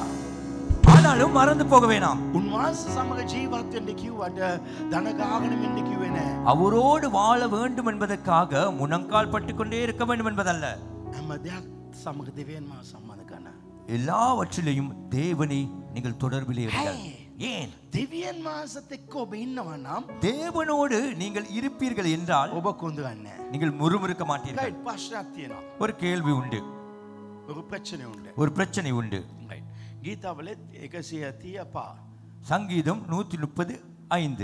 ஆனாலும் மறந்து போக வேணாம் උන්වහන්සේ සමග ජීවත් වෙන්න කිව්වට ධන ගාගෙන ඉන්න කිව්වේ නෑ அவரோடு வாழ வேண்டும் என்பதற்காக முழங்கால் பட்டுக் கொண்டே இருக்க வேண்டும் என்பதல்ல හැම දෙයක් සමග දෙවියන් මා සම්බන්ධ කරන எல்லாவற்றிலையும் தேவனை நீங்கள் தொடர்பிலே இருங்கள் Hey. ஏன் දෙවියන් මාසත් එක්ක ඔබ ඉන්නවා නම් தேவனோடு நீங்கள் இருப்பீர்கள் என்றால் ඔබ කොඳු ගන්න நீங்கள் முறுமுறுக்க மாட்டீர்கள் ගයිඩ් ප්‍රශ්නයක් තියෙනවා ஒரு கேள்வி உண்டு ඔරු ප්‍රච්චනය උන්ට ஒரு பிரச்சனை உண்டு ගීතාවලෙත් එකසිය තිය පා சங்கீதம் நூத்தி முப்பது ஐந்து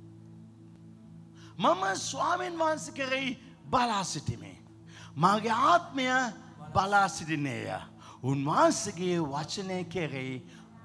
මම ස්වාමීන් වහන්ස කරෙයි බලා සිටිමේ. මගේ ආත්මය බලා සිටිනේය. උන්වහන්සගේ වචනය කෙරෙයි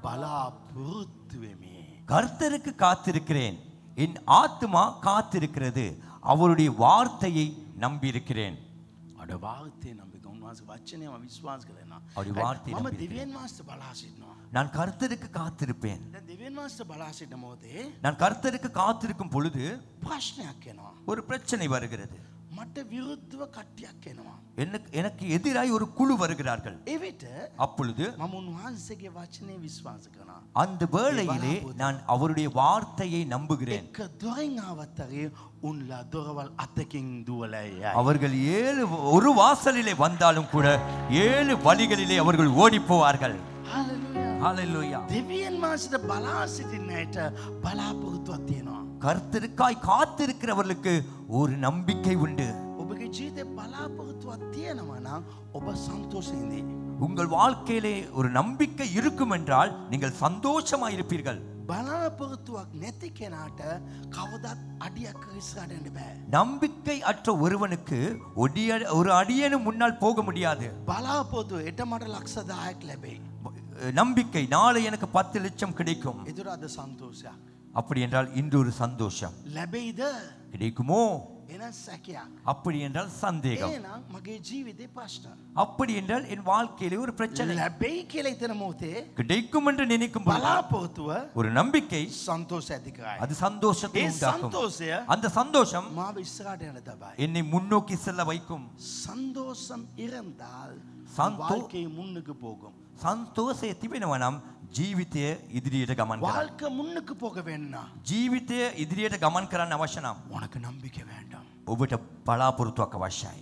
බලාපොරොත්තුවමේ. கர்த்தருக்கு காத்திருக்கிறேன் என் ஆத்துமா காத்திருக்கிறது அவருடைய வார்த்தையை நம்பியிருக்கிறேன் අඩ වාර්තය නම්ික උන්වහස වචනයම විශ්වාස කරන අවුඩි වාර්තය මම නම්බික. දෙවන් මාස්ට බලා සිටනවා. நான் கர்த்தருக்கு காத்திருப்பேன் දෙවන් මාස්ට බලා සිට මෝදේ நான் கர்த்தருக்கு காத்திருக்கும் பொழுது ප්‍රශ්නයක් එනවා. ஒரு பிரச்சனை வருகிறது මට විරුද්ධව කට්ටියක් එනවා. எனக்கு எனக்கு எதிராய் ஒரு குழு வருகிறார்கள் එවිට அப்பொழுது මම උන්වහන්සේගේ වචනය විශ්වාස කරනා. அந்த வேளையிலே நான் அவருடைய வார்த்தையை நம்புகிறேன் එක දොරින් ආවත්තරේ උන්ලා දොරවල් අතකින් දුවලයි. அவர்கள் ஏழு ஒரு வாசலிலே வந்தாலும் கூட ஏழு வழிகளிலே அவர்கள் ஓடி போவார்கள் ஹalleluya දෙවියන් මාසට බලා සිටින්නයට බලාපොරොත්තුවක් තියෙනවා. கர்த்தருக்காய் காத்திருக்கிறவர்களுக்கு ஒரு நம்பிக்கை உண்டு ඔබගේ ජීතය බලාපොරොත්තුවක් තියෙනවා නම් ඔබ සන්තෝෂයේදී. உங்கள் வாழ்க்கையிலே ஒரு நம்பிக்கை இருக்கும் என்றால் நீங்கள் சந்தோஷமா இருப்பீர்கள் බලාපොරොත්තුවක් නැති කෙනාට කවදත් අඩියක් ඉස්රටට බෑ. நம்பிக்கை அற்ற ஒருவனுக்கு ஒடிய ஒரு அடியேனும் முன்னால் போக முடியாது බලාපොතු එට මට ලක්ෂදායක් ලැබෙයි. நம்பிக்கை நாளை எனக்கு பத்து லட்சம் கிடைக்கும் එතුර අද සන්තෝෂයක්. அப்படி என்றால் இன்று ஒரு சந்தோஷம் ලැබෙයිද கிடைக்குமோ එන සැකයක්. அப்படி என்றால் சந்தேகம் ඒනම් මගේ ජීවිතය ප්‍රශ්න. அப்படி என்றால் என் வாழ்க்கையிலே ஒரு பிரச்சனை ලැබෙයි කියල එතන මෝතේ கிடைக்கும் என்று நினைக்கும் பொழுது බලාපොරොත්තුව ஒரு நம்பிக்கை සන්තෝෂ ඇතිකරයි. அது சந்தோஷத்தை ඒ உண்டாக்கும் සන්තෝෂය அந்த சந்தோஷம் මාව ඉස්සරට යන තබයි. என்னை முன்னோக்கி செல்ல வைக்கும் சந்தோஷம் இருந்தால் சந்தோ- வாழ்க்கை முன்னுக்கு போகும் සන්තෝෂය තිබෙනවා නම් ජීවිතය ඉදිරියට ගමන් කරන්න. வாழ்க்கை முன்னுக்கு போக வேண்டாம் ජීවිතය ඉදිරියට ගමන් කරන්න අවශ්‍ය නම් உனக்கு நம்பிக்கை வேண்டாம் ඔබට බලාපොරොත්තුවක් අවශ්‍යයි.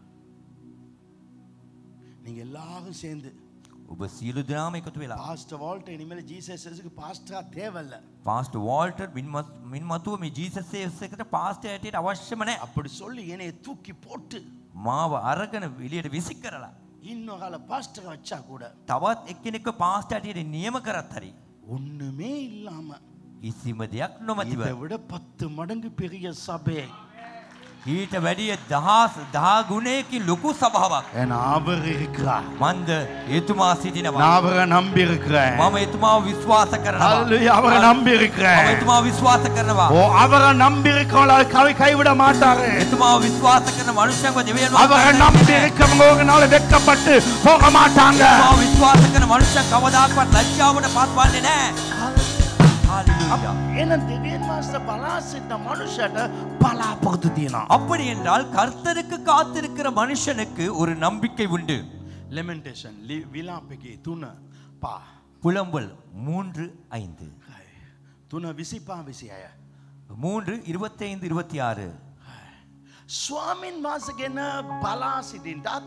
நீங்க எல்லாரும் சேர்ந்து ඔබ සියලු දෙනාම එකතු වෙලා பாஸ்டர் வால்ட் இனிமேல் ஜீசஸ்க்கு பாஸ்டரா தேவையில்ல පාස්ට වෝල්ටර් මින් මතුව මේ ජීසස් එකට පාස්ට ඇටට අවශ්‍යම නෑ அப்படி சொல்லி என்னைய தூக்கி போட்டு මාව අරගන විලියට විසි කරලා. இன்னொரு கால பாஸ்டரை வச்சா கூட තවත් එක්කෙනෙක්ව පාස්ට ඇටයට නියම කරත් හරි. ஒண்ணுமே இல்லாம කිසිම දෙයක් නොමැතිව. இதை விட பத்து மடங்கு பெரிய சபை ඊට වැඩිය දහස් දහා ගුණයකින් ලොකු සභාවක් என் அவர் இருக்கிறார் මන්ද එතුමා සිටිනවා நான் அவரை நம்பி இருக்கிறேன் මම එතුමාව විශ්වාස කරනවා Hallelujah. அவரை நம்பி මම இருக்கிறேன் එතුමාව විශ්වාස කරනවා ஓ அவரை நம்பி இருக்கிறவங்கள கவி கைவிட மாட்டாரு එතුමාව විශ්වාස කරන මනුෂ්‍යයන්ව දෙවියන් அவரை நம்பி இருக்கிறவங்க ஒரு நாள் வெட்கப்பட்டு போக மாட்டாங்க එතුමාව විශ්වාස කරන මනුෂ්‍යයන් කවදාකවත් ලැජ්ජාවට පත්වන්නේ නැහැ හalleluya ஏன்னா திடீர் மாஸ்டர் பலா சிட்ட மனுஷட்ட பலாபகுத்து தீனா அப்படி என்றால் கர்த்தருக்கு காத்திருக்கிற மனுஷனுக்கு ஒரு நம்பிக்கை உண்டு லெமெண்டேஷன் விலாப்பிகி துண பா புலம்பல் மூன்று ஐந்து තුන විසිපා විසිය மூன்று இருபத்தைந்து இருபத்தி ஆறு ස්වාමින් වහන්සගෙන බලා සිටින්ටත්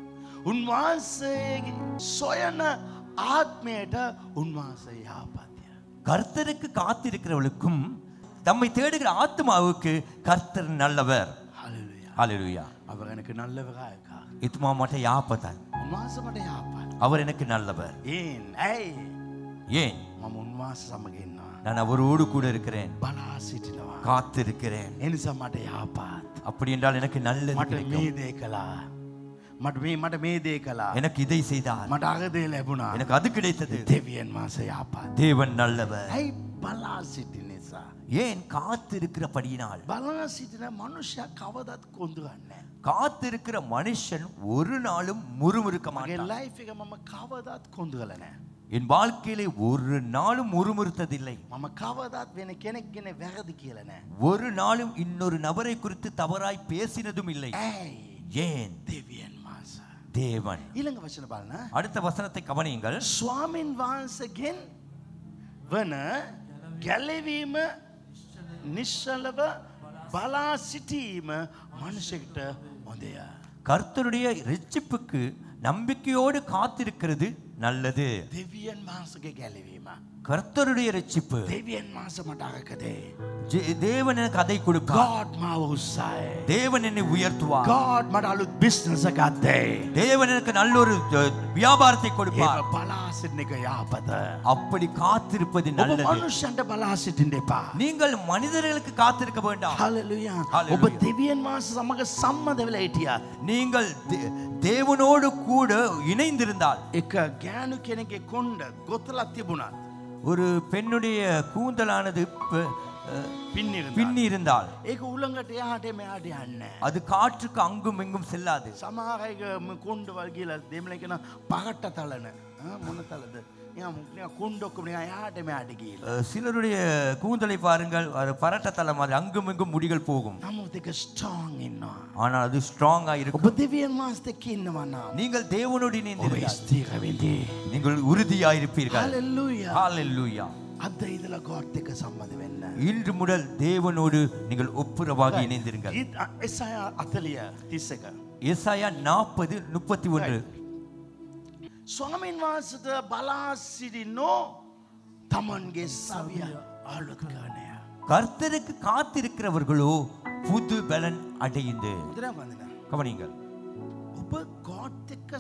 උන්වහන්සේ සොයන ආත්මයට උන්වහන්සේ යාපත්ය. கர்த்தருக்கு காத்திருக்கிறவளுக்கும் தம்மை தேடுகிற ஆத்மாவுக்கு கர்த்தர் நல்லவர் හලලුය ஹalleluya அவர் எனக்கு நல்லவராයකා. එතුමා මට යාපතයි උන්වහන්සමට යාපත්. அவர் எனக்கு நல்லவர் ඒන් ඇයි ஏன் මම උන්වාස සමගන්නවා. நான் அவரோடு கூட இருக்கிறேன் බලා සිටිනවා. காத்திருக்கிறேன் එනිසා මට යාපාත්. அப்படி என்றால் எனக்கு நல்லது මට கிடைக்கும். මේ දේ කලා. මට මේ මට මේ දේ කලා. எனக்கு இதை செய்தார் මට අගදේ ලැබුණා. எனக்கு அது கிடைத்தது දෙවියන් මාස යාපාත්. தேவன் நல்லவர் ඇයි බලා සිටි නිසා. ஏன் காத்திருக்கிறபடியினால் බලා සිටින මනුෂ්‍ය කවදත් කොඳුගන්න. காத்திருக்கிற மனுஷன் ஒரு நாளும் முறுமுறுக்க මගේ மாட்டான் ලයිෆ් එක මම කවදත් කොඳුගලනෑ. என் வாழ்க்கையிலே ஒரு நாளும் முறுமுறுத்ததில்லை මම කවදත් වෙන කෙනෙක් ගෙන වැරදි කියලනෑ. ஒரு நாளும் இன்னொரு நபரை குறித்து தவறாய் பேசினதும் இல்லை ඇයි ஏன் දෙවියන් මාස. தேவன் ඊළඟ වචන බලන. அடுத்த வசனத்தை கவனியுங்கள் ස්වාමින් වහන්සගෙන් වන ගැලවීම නිශ්ශලව බලා සිටීම මනුෂෙක්ට හොඳය. கர்த்தருடைய ரட்சிப்புக்கு நம்பிக்கையோடு காத்திருக்கிறது நல்லது දෙවියන් වහන්සගේ ගැලවීම. கர்த்தருடைய ரட்சிப்பு දෙවියන් මාස මටාකදේ. ஜே- தேவன் எனக்கு அதை கொடுப்பார் ගෝඩ් මාව උත්සාය. தேவன் என்னை உயர்த்துவார் ගෝඩ් මට අලුත් බිස්නස ගත්තේ. தேவன் எனக்கு நல்ல ஒரு அஹ், வியாபாரத்தை ඒ கொடுப்பார் බලා සිටින එක යාපත. அப்படி காத்திருப்பது ඔබ நல்லது මනුෂ්‍යන්ට බලා සිටින්ට එපා. நீங்கள் மனிதர்களுக்கு காத்திருக்க வேண்டாம் හලලුයා Hallelujah. ඔබ දෙවියන් මාස සමඟ සම්මද වෙලා හිටිය. நீங்கள் தே- தேவனோடு கூட இணைந்திருந்தால் එක ගෑනු කෙනෙගේ කොන්්ඩ ගොතලත් තිබුණත්. ஒரு பெண்ணுடைய கூந்தலானது ப- அஹ், පින්නිර பின்னி இருந்தால் ඒක උළඟට යාට මෙයාට යන්න. அது காற்றுக்கு அங்கும் இங்கும் செல்லாது සමහරයක කොන්්ඩ වල්ගේල දෙමල කෙන පගට්ට තලන මොන තලද කොන්්ඩොක්කම යාට මෙයාට කියල. அஹ், சிலருடைய கூந்தலை பாருங்கள் அது பரட்டத்தலை மாதிரி அங்கும் இங்கும் முடிகள் போகும் නමුත් එක ස්ටෝන් ඉන්නවා. ஆனால் அது ஸ்ட்ராங்கா ඔබ இருக்கும் දෙවියන් මාස්තක ඉන්නවන්නා. நீங்கள் தேவனோடு ඔබ இணைந்திருந்தால் ස්තීරවිදේ. நீங்கள் உறுதியாயிருப்பீர்கள் හලල්ලුය ஹalleluya අද ඉදල ගෝට් එක සම්බඳ වෙන්න. இன்று முதல் தேவனோடு நீங்கள் ஒப்புரவாகி இணைந்திருங்கள் එසාය අතලිය තිස්ස එක. ஏசாயா நாற்பது முப்பத்தி ஒன்று ස්වාමීන් වහන්සට බලා සිරින්නෝ තමන්ගේ සවිය ආලුත්කානය. கர்த்தருக்கு காத்திருக்கிறவர்களோ புது பலன் அடைந்து ඉදර වඳන. கவனிங்கள் ඔබ ගෝට් එක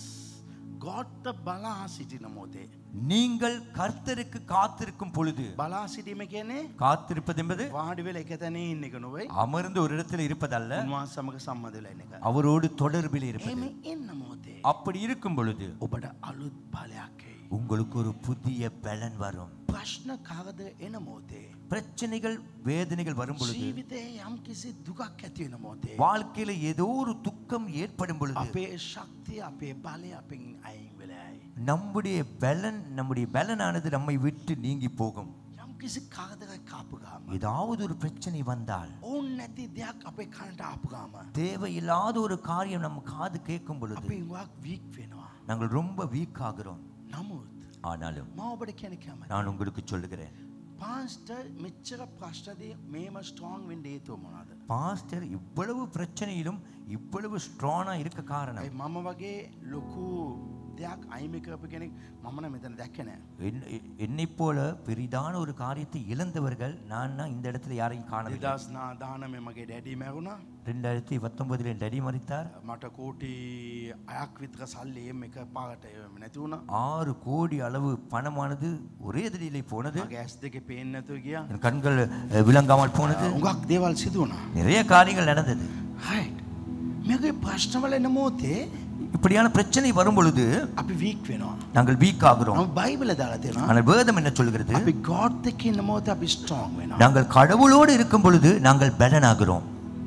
ගෝට්ට බලා සිටින මෝතේ. நீங்கள் கர்த்தருக்கு காத்திருக்கும் பொழுது බලා සිටීම කියනේ காத்திருப்பது என்பது වාඩිවෙල එක තැනේ ඉන්න එක නොවයි அமர்ந்து ஒரு இடத்தில் இருப்பதல்ல උන්වාන් සමඟ සම්මදල එන එක. அவரோடு தொடர்பில் இருப்பது එම එන්න මෝතේ. அப்படி இருக்கும் பொழுது ඔබට අලුත් බලයක්කයි. உங்களுக்கு ஒரு புதிய பலன் வரும் ප්‍රශ්න කවද එන මෝතේ. பிரச்சனைகள் வேதனைகள் வரும் பொழுது ජීවිතය යම් කිසි දුකක් ඇතිවෙන මෝතේ. வாழ்க்கையில ஏதோ ஒரு துக்கம் ஏற்படும் பொழுது අපේ ශක්තිය අපේ බලය අපෙන් අයින් වෙලායි. நம்முடைய பலன் நம்முடைய பலனானது நம்மை விட்டு நீங்கி போகும் යම් කිසි කාදක කාපුගාම. ஏதாவது ஒரு பிரச்சனை வந்தால் ඔවුන් නැති දෙයක් අපේ කනට ආපුගාම. தேவையில்லாத ஒரு காரியம் நம்ம காது கேட்கும் பொழுது අපි වක් වීක් වෙනවා. நாங்கள் ரொம்ப வீக் ஆகிறோம் නමුත් ஆனாலும் ම ඔබට කෙනෙකම. நான் உங்களுக்கு சொல்லுகிறேன் පාස්ට මෙච්චර ප්‍රශ්නදී මේම ස්ටෝන් වෙන්ඩ ඒතුව මොනාද. பாஸ்டர் இவ்வளவு பிரச்சனையிலும் இவ்வளவு ஸ்ட்ராங்கா இருக்க காரணம் ඇයි මම වගේ ලොකු දෙයක් අයිමි කරපු කෙනෙක් මම නම් මෙතන දැක්කේ නෑ. என்- என்னைப் போல பெரிதான ஒரு காரியத்தை இழந்தவர்கள் நான் இந்த இடத்துல யாரையும் காணவில்லை දෙදස් නා දානම මගේ ඩැඩි මැරුණා ரெண்டாயிரத்தி பத்தொன்பதில் டடி மறித்தார் මට කෝටි අයක් විතර සල්ලි එම එක පාට නැති වුණා ஆறு கோடி அளவு பணமானது ஒரே திடீரிலே போனது මගේ ඇස් දෙක පේන්න නැතුව ගියා என் கண்கள் அஹ், விளங்காமல் போனது උගක් දේවල් සිදු වුණා நிறைய காரியங்கள் நடந்தது හයිට් මේගේ ප්‍රශ්නවල එන මෝතේ இப்படியான பிரச்சனை வரும் பொழுது අපි වීක් වෙනවා நாங்கள் வீக் ஆகிறோம் නම බයිබල දාලා තියෙනවා ஆனால் வேதம் என்ன சொல்கிறது අපි ගොඩ් එක්ක ඉන්න මොහොත අපි ස්ට්‍රෝං වෙනවා நாங்கள் கடவுளோடு இருக்கும் பொழுது நாங்கள் பலனாகிறோம்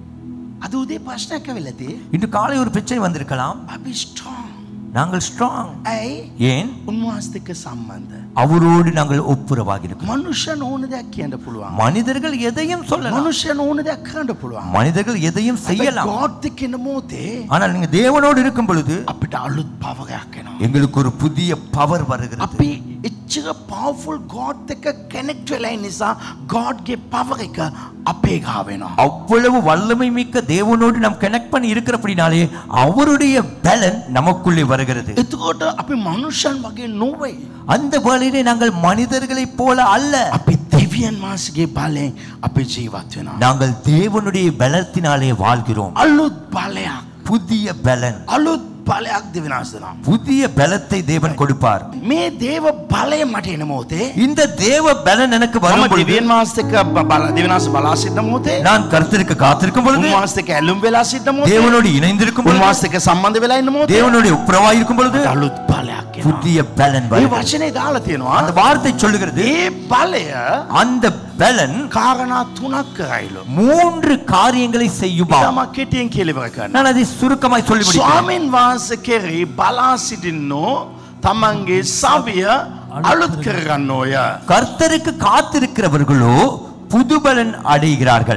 අද උදේ ප්‍රශ්නයක් ඇවිල්ලා තියෙන්නේ இன்று காலை ஒரு பிரச்சனை வந்திருக்கலாம் අපි ස්ට්‍රෝං நாங்கள் ஸ்ட்ராங் ඇයි ஏன் උන්වහන්සේ එක්ක සම්බන්ධ அவரோடு நாங்கள் ஒப்புரவாகி இருக்கிறோம் මනුෂ්‍යයන් ඕන දෙයක් කියන්න පුළුවන් மனிதர்கள் எதையும் சொல்லலாம் මනුෂ්‍යයන් ඕන දෙයක් කරන්න පුළුවන් மனிதர்கள் எதையும் செய்யலாம் ගොඩ් එක්ක ඉන්න මොහොතේ ஆனால் நீங்க தேவனோடு இருக்கும் பொழுது අපිට අලුත් පවරයක් එනවා எங்களுக்கு ஒரு புதிய பவர் வருகிறது අපි එච්චර පවෆුල් ගෝඩ් එක කනෙක්ට් වෙලා ඉන්න නිසා ගෝඩ්ගේ පවර එක අපේ ගා වෙනවා அவ்வளவு வல்லமை மிக்க தேவனோடு நாம் கனெக்ட் பண்ணி இருக்கிறபடினாலே அவருடைய பலன் நமக்குள்ளே வருகிறது එතකොට අපි මනුෂ්‍යන් වගේ නොවයි அந்த வேளையிலே நாங்கள் மனிதர்களைப் போல அல்ல අපි දෙවියන් මාසගේ බලයෙන් අපි ජීවත් වෙනවා நாங்கள் தேவனுடைய பலத்தினாலே வாழ்கிறோம் අලුත් බලයක් புதிய பலன் අලුත් බලයක් දෙවිනාස් දෙනවා புதிய பலத்தை தேவன் கொடுப்பார் මේ දේව බලය මට එන මොහොතේ இந்த தேவ பலன் எனக்கு මම வரும் பொழுது දෙවියන් මාස්තක බල දෙවිනාස බලා සිටන මොහොතේ நான் கருத்திற்கு காத்திருக்கும் பொழுது උන්වහන්සේක ඇලුම් වෙලා සිටන මොහොතේ தேவனோடு இணைந்திருக்கும் பொழுது උන්වහන්සේක සම්බන්ධ වෙලා ඉන්න මොහොතේ தேவனுடைய உப்புரவாயிருக்கும் பொழுது අලුත් බලයක් එනවා புதிய பலன் මේ வரும் වචනේ දාලා තියෙනවා அந்த வார்த்தை சொல்லுகிறது ඒ බලය அந்த பலன் කාරණා තුනක් කරයිලු மூன்று காரியங்களை செய்யுமா තම කෙටියෙන් කෙලිවර කරන්න நான் அதை சுருக்கமாய் சொல்லி முடிக்கிறேன் ස්වාමීන් වහන්සේ කෙරෙහි බලා සිටින්නෝ තමන්ගේ සවිය අලුත් කරගන්න ඕය கர்த்தருக்கு காத்திருக்கிறவர்களோ புதுபலன் அடைகிறார்கள்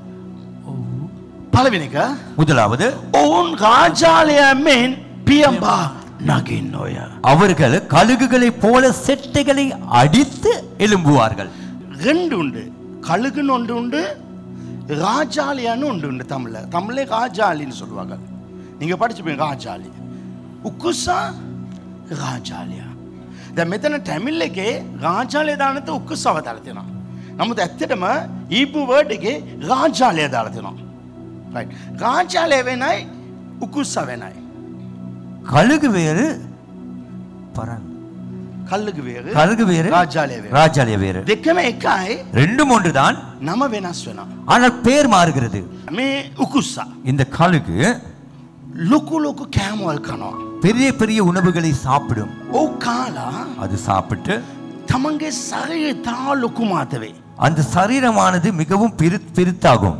පළවෙනික முதலாவது ඔවුන් රාජාලය මෙන් පියම්බා නගින්න ඔය அவர்கள் கழுகுகளைப் போல செட்டைகளை அடித்து எழும்புவார்கள் ரெண்டு உண்டு கழுகுன்னு ஒன்று உண்டு ராஜாலியான்னு ஒன்று உண்டு தமிழ்ல தமிழே ராஜாலின்னு சொல்லுவாங்க நீங்க படிச்சுப்பீங்க ராஜாலி උකුසා රාජාලයා දැන් මෙතන ටැමිල් එකේ රාජාලය දානත උකුස්සව දාලා තියෙනවා. නමුත් ඇත්තටම ඊපු වර්ඩ් එකේ රාජාලය දාලා තියෙනවා. right. රාජාලය වෙනයි උකුස්ස වෙනයි. கழுகு வேறு பரன் කල්ලග වේර கழுகு வேறு රාජාලය වේර. ராஜாலய வேறு දෙකම එකයි ரெண்டும் ஒன்றுதான் නම වෙනස් වෙනවා. ஆனால் பேர் மாறுகிறது මේ උකුස්සා இந்த கழுகு ලොකු ලොකු කෑමවල් කනවා. பெரிய பெரிய உணவுகளை சாப்பிடும் ඔව් කාලා அது சாப்பிட்டு තමන්ගේ සරය තා ලොකු මාතවේ. அந்த சரீரமானது மிகவும் பெரு பெருத்தாகும்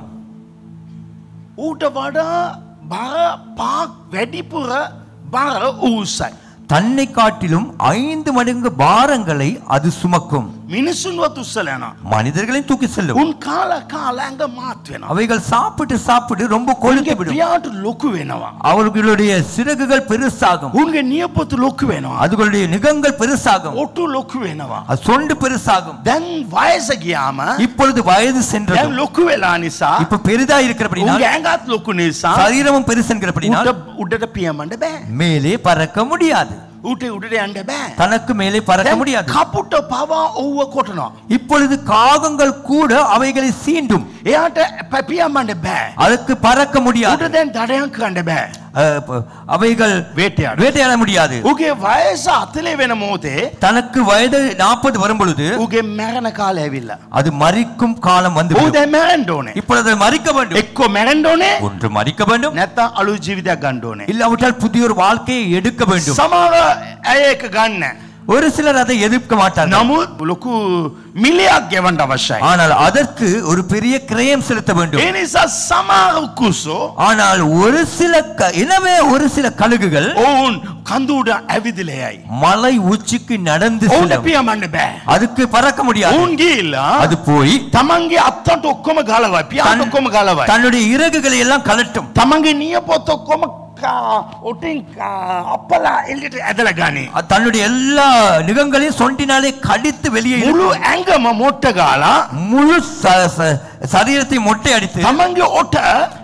ඌට වඩා බර පාක් වැඩිපුර බර ඌසයි. தன்னை காட்டிலும் ஐந்து மடங்கு பாரங்களை அது சுமக்கும் මිනිස්සුන්වත් උස්සල යනවා. மனிதர்களையும் தூக்கி செல்லும் උන් කාල කාල ඇඟ මාත් වෙනවා. அவைகள் சாப்பிட்டு சாப்பிட்டு ரொம்ப கொழுத்து උන්ගේ விடும் ප්‍රියාට ලොකු වෙනවා. அவர்களுடைய சிறகுகள் பெருசாகும் උන්ගේ නියපොතු ලොකු වෙනවා. அதுகளுடைய நிகங்கள் பெருசாகும் ඔටු ලොකු වෙනවා. அது சொண்டு பெருசாகும் දැන් වයස ගියාම இப்பொழுது வயது දැන් சென்றது ලොකු වෙලා නිසා இப்ப பெரிதா இருக்கிறபடினால் උන්ගේ ඇඟත් ලොකු නිසා சரீரமும் பெருசென்கிறபடினால் උඩ උඩට පියමන්න බෑ. மேலே பறக்க முடியாது ඌට උඩට යන්න බෑ. தனக்கு மேலே பறக்க දැන් முடியாது කපුට පවා ඔව්ව කොටනවා. இப்பொழுது காகங்கள் கூட அவைகளை சீண்டும் එයාට පැපියම්මන්න බෑ. அதுக்கு பறக்க උට முடியாது දැන් දඩයන් කරන්න බෑ. அஹ், ப- அவைகள் வேட்டையாடு. வேட்டையாட முடியாது උගේ වයස අතලේ වෙන මෝතේ தனக்கு வயது நாற்பது வரும் பொழுது උගේ මැරණ කාල ඇවිල්ල. அது மறிக்கும் காலம் வந்து ඌ දැ මැරන්ඩෝනේ இப்பொழுது அதை மறிக்க வேண்டும் එක්කො මැරන්ඩෝනේ ஒன்று மறிக்க வேண்டும் නැත්ත අලු ජීවිතයක් ගණ්ඩෝනේ. இல்லாவிட்டால் புதிய ஒரு வாழ்க்கையை எடுக்க வேண்டும் සමාව ඇය එක ගන්න. ஒரு சிலர் அதை எதிர்க்க மாட்டார்கள் නමුත් ලොකු මිලියක් ගෙවන්ට අවශ්‍යයි. ஆனால் அதற்கு ஒரு பெரிய கிரயம் செலுத்த வேண்டும் ඒ නිසා සමාකුස්සෝ ஆனால் ஒரு சில க- எனவே ஒரு சில கழுகுகள் ඔවුන් කඳුඩ ඇවිදිලයයි. மலை உச்சிக்கு நடந்து ඔවුන්ට செல்லும் පියමන්න බෑ. அதுக்கு பறக்க முடியாது ඔවුන් ගිල්ලා அது போய் තමන්ගේ අත්තට ඔක්කොම ගලවයි පියාට தன்- ඔක්කොම ගලවයි. தன்னுடைய இறகுகளை எல்லாம் கலட்டும் තමන්ගේ නිය පොත් ඔක්කොම ඔටින් අපලා එල්ලිට ඇදල ගනේ. அது தன்னுடைய எல்லா நிகங்களையும் சொண்டினாலே கடித்து வெளியே இழுக்கும். මුළු ඇංගම මොට්ට ගාලා முழு ச- ச- சரீரத்தை மொட்டை அடித்து තමන්ගේ ඔට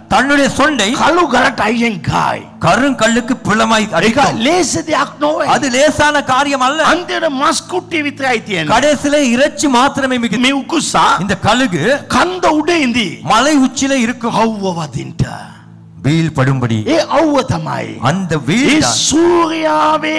தன்னுடைய சொண்டை කළු ගලට අයියෙන් කායි. கருங்கல்லுக்கு பிளமாய் ඒක அடிக்கும் ලේස දෙයක් නොවේ. அது லேசான காரியம் அல்ல අන්තියට මස්කුට්ටි විතරයි තියෙන. கடைசியில இறைச்சி மாத்திரமே மிகுதி මේ උකුස්සා இந்த கழுகு කන්ද උඩ ඉඳී. மலை உச்சில இருக்கும் අව්ව වදින්ට. வெயில் படும்படி ඒ අව්ව තමයි. அந்த ඒ வெயில் தான். සූරයාවේ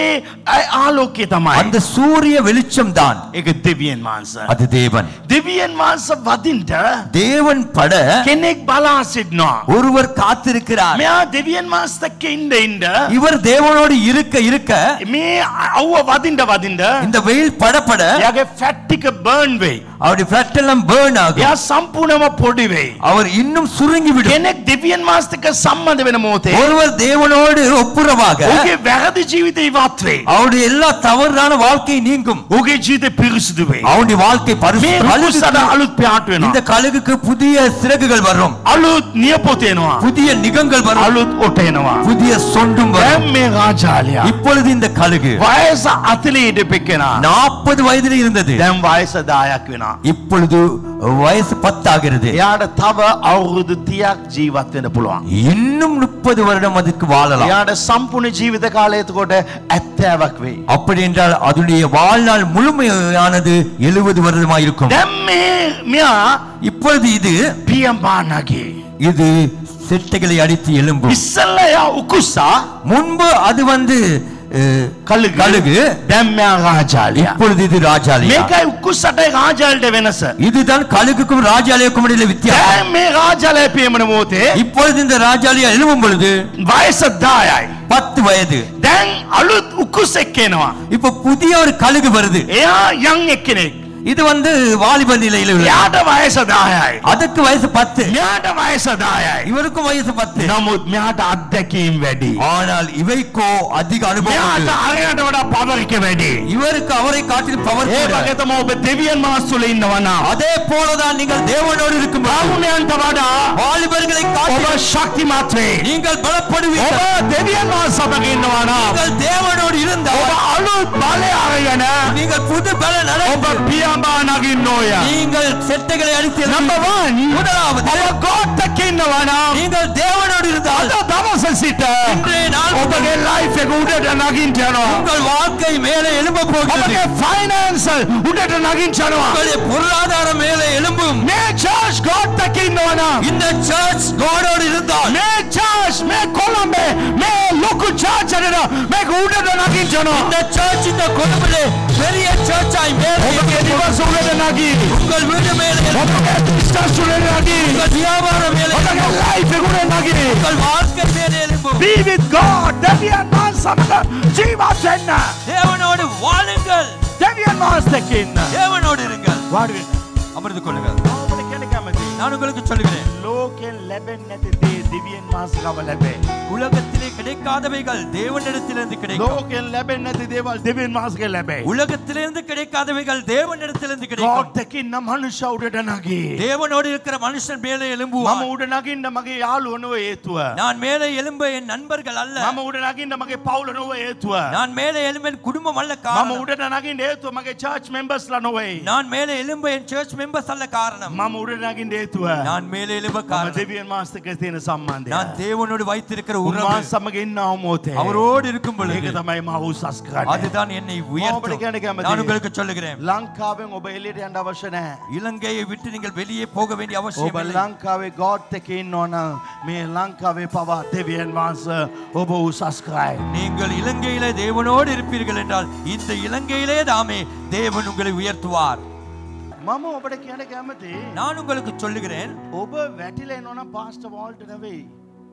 ආලෝකය තමයි. அந்த சூரிய வெளிச்சம் தான் ඒක දෙවියන් මාන්ස. அது தேவன் දෙවියන් මාන්ස වදින්ට தேவன் பட කෙනෙක් බලා සිටනවා. ஒருவர் காத்திருக்கிறார் මෙයා දෙවියන් මාස්තක්ක ඉන්ඩ ඉන්ඩ இவர் தேவனோடு இருக்க இருக்க මේ අව්ව වදින්ට වදින්ට இந்த வெயில் படப்பட එයාගේ ෆැට්ටික බර්න් වෙයි. அவருடைய fat எல்லாம் burn ஆகும் එයා සම්පූර්ණම පොඩි වෙයි. அவர் இன்னும் சுருங்கி விடும் කෙනෙක් දෙවියන් මාස්තක සම්බන්ධ වෙන මෝතේ ஒருவர் தேவனோடு ஒப்புரவாக ඔගේ වැරදි ජීවිත ඉවත් වෙයි. அவருடைய எல்லா தவறான வாழ்க்கை நீங்கும் ඔගේ ජීවිත පිරිසිදු වෙයි. அவனுடைய வாழ்க்கை මේ பரிசு රුකුසට අලුත් පියාට இந்த වෙනවා. கழுகுக்கு புதிய சிறகுகள் வரும் අලුත් නියපොතේනවා. புதிய நிகங்கள் வரும் අලුත් ඔටේනවා. புதிய சொண்டும் வரும் දැන් මේ රාජාලයා இப்பொழுது இந்த கழுகு වයස අතලීට පෙක්කෙනා. நாற்பது வயதில் இருந்தது දැන් වයස දායක් වෙනවා. இப்பொழுது வயசு பத்தாகிறது එයාට තව අවුරුදු තියක් ජීවත් වෙන පුළුවන්. இன்னும் முப்பது வருடம் அதுக்கு வாழலாம் එයාට සම්පූර්ණ ජීවිත කාලයතකොට ඇත්තෑවක් වෙයි. அப்படி என்றால் அதனுடைய வாழ்நாள் முழுமையானது எழுபது வருடமாயிருக்கும் දැම් මේ මෙයා இப்பொழுது இது පියම්බානගේ. இது செட்டைகளை அடித்து எலும்பும் ඉස්සල්ල එයා උකුස්සා முன்பு அது வந்து அஹ், කල්ලු கழுகு දැම්මයා රාජාලයා. இப்பொழுது இது ராஜாலயம் මේකයි උකුස්සටයි රාජාලට වෙනස. இதுதான் கழுகுக்கும் ராஜாலயக்கும் இடையில வித்தியாசம் දැන් මේ රාජාලය පියමන මෝතේ இப்பொழுது இந்த ராஜாலயம் எழும்பும் பொழுது වයස දායයි. பத்து வயது දැන් අලුත් උකුස් එක්කෙනවා. இப்ப புதிய ஒரு கழுகு வருது එයා යං එක්කෙනෙක්. இது வந்து வாலிப நிலையில உள்ளது. යාට වයස දායයි. அதுக்கு வயசு பத்து මෙයාට වයස දායයි. இவருக்கும் வயசு பத்து නමුත් මෙයාට අත්දැකීම් වැඩි. ஆனால் இவைக்கோ அதிக அனுபவம் මෙයාට உண்டு. අරයට වඩා පවරික වැඩි. இவருக்கு அவரை காட்டில் பவர் ඒ கூட. වගේ තම ඔබ දෙවියන් මාස්තුල ඉන්නවනම් அதே போலதான் நீங்கள் தேவனோடு இருக்கும் බාමුණයන්ට වඩා வாலிபர்களை ඔබ காட்டில் ශක්තිමත් වේ. நீங்கள் ඔබ பலப்படுவீர்கள் දෙවියන් වහන්සේ සමග ඉන්නවනම් நீங்கள் தேவனோடு ඔබ இருந்தால் අලුත් බලය අරගෙන நீங்கள் புது பலன் ඔබ அடைந்து පියඹා නගින්න ඕය. நீங்கள் செட்டைகளை அடித்து Number one, முதலாவது ඔබ ගෝත්තක ඉන්නවනම් நீங்கள் தேவனோடு இருந்தால் අද දවස සිට இன்றைய நாள் ඔබගේ ලයිෆ් එක උඩට නගින්න යනවා. உங்கள் வாழ்க்கை மேலே எழும்ப போகிறது ඔබගේ ෆයිනෑන්ස් උඩට නගින්න යනවා. உங்களுடைய பொருளாதாரம் மேலே எழும்பும் මේ චර්ච් ගෝත්තක ඉන්නවනම් இந்த சர்ச் கோடோடு இருந்தால் මේ චර්ච් මේ කොළඹේ මේ ලොකු චර්ච් එකට මේක උඩට නගින්න යනවා. இந்த சர்ச் இந்த கொழும்பிலே பெரிய சர்ச்சாய் மேலே ඔබගේ දිවස උඩට නගී. உங்கள் வீடு மேலே எழும்பும். ඔබගේ බිස්නස් උඩට නගී. உங்கள் வியாபாரம் மேலே ඔබගේ எழும்பும். ලයිෆ් එක උඩට නගී. உங்கள் வாழ்க்கை மேலே எழும்பும் Be with God. දෙවියන් වහන්සේ සමග ජීවත් වෙන්න. தேவனோடு வாழுங்கள் දෙවියන් වහන්සේ එක්ක ඉන්න. தேவனோடு இருங்கள் වාඩි වෙන්න. அமர்ந்து கொள்ளுங்கள் ඔබට කෙනෙක් කැමති. நான் உங்களுக்கு சொல்லுகிறேன் ලෝකෙන් ලැබෙන්නේ නැති දේ දිවියන් වහන්සේකම ලැබේ. உலகத்திலே கிடைக்காதவைகள் தேவனிடத்திலிருந்து கிடைக்கும் ලෝකෙන් ලැබෙන්නේ නැති දේවල් දෙවියන් වහන්සේගෙන් ලැබේ. உலகத்திலிருந்து கிடைக்காதவைகள் தேவனிடத்திலிருந்து கிடைக்கும் God එක්කින්න මනුෂ්‍ය උඩට නගී. தேவனோடு இருக்கிற மனுஷன் மேலே මම எழும்புவான் උඩ නගින්න මගේ යාළුවෝ නොව හේතුව. நான் மேலே எழும்ப என் நண்பர்கள் அல்ல මම උඩ නගින්න මගේ පවුල නොව හේතුව. நான் மேலே எழும்ப என் குடும்பம் அல்ல මම காரணம் උඩට නගින්න හේතුව මගේ church members ලා නොවේ. நான் மேலே எழும்ப என் சர்ச் மெம்பர்ஸ் அல்ல காரணம் මම උඩ නගින්න හේතුව. நான் மேலே எழும்ப මම காரணம் දෙවියන් වහන්සේ එක්ක තියෙන සම්බන්ධය. நான் தேவனோடு வைத்திருக்கிற උන්වහන්සේ உறவு සමග ඉන්න අවමෝතේ. அவரோடு இருக்கும் ඒක பொழுது තමයි මම උසස් කරන්නේ. அதுதான் என்னை ඔබට உயர்த்தும் කියන්න කැමතියි. நான் உங்களுக்கு சொல்லுகிறேன் ලංකාවෙන් ඔබ එළියට යන්න අවශ්‍ය නැහැ. இலங்கையை விட்டு நீங்கள் வெளியே போக வேண்டிய அவசியம் ඔබ இல்லை ලංකාවේ ගෝඩ් එකේ ඉන්නවා නම් මේ ලංකාවේ පවා දෙවියන් වහන්සේ ඔබ උසස් කරයි. நீங்கள் இலங்கையிலே தேவனோடு இருப்பீர்கள் என்றால் இந்த இலங்கையிலே தாமே தேவன் உங்களை உயர்த்துவார் මම ඔබට කියන කැමති நான் உங்களுக்கு சொல்லுகிறேன் ඔබ වැටිලා එනවනම් පාස්ට වෝල්ට නෙවෙයි.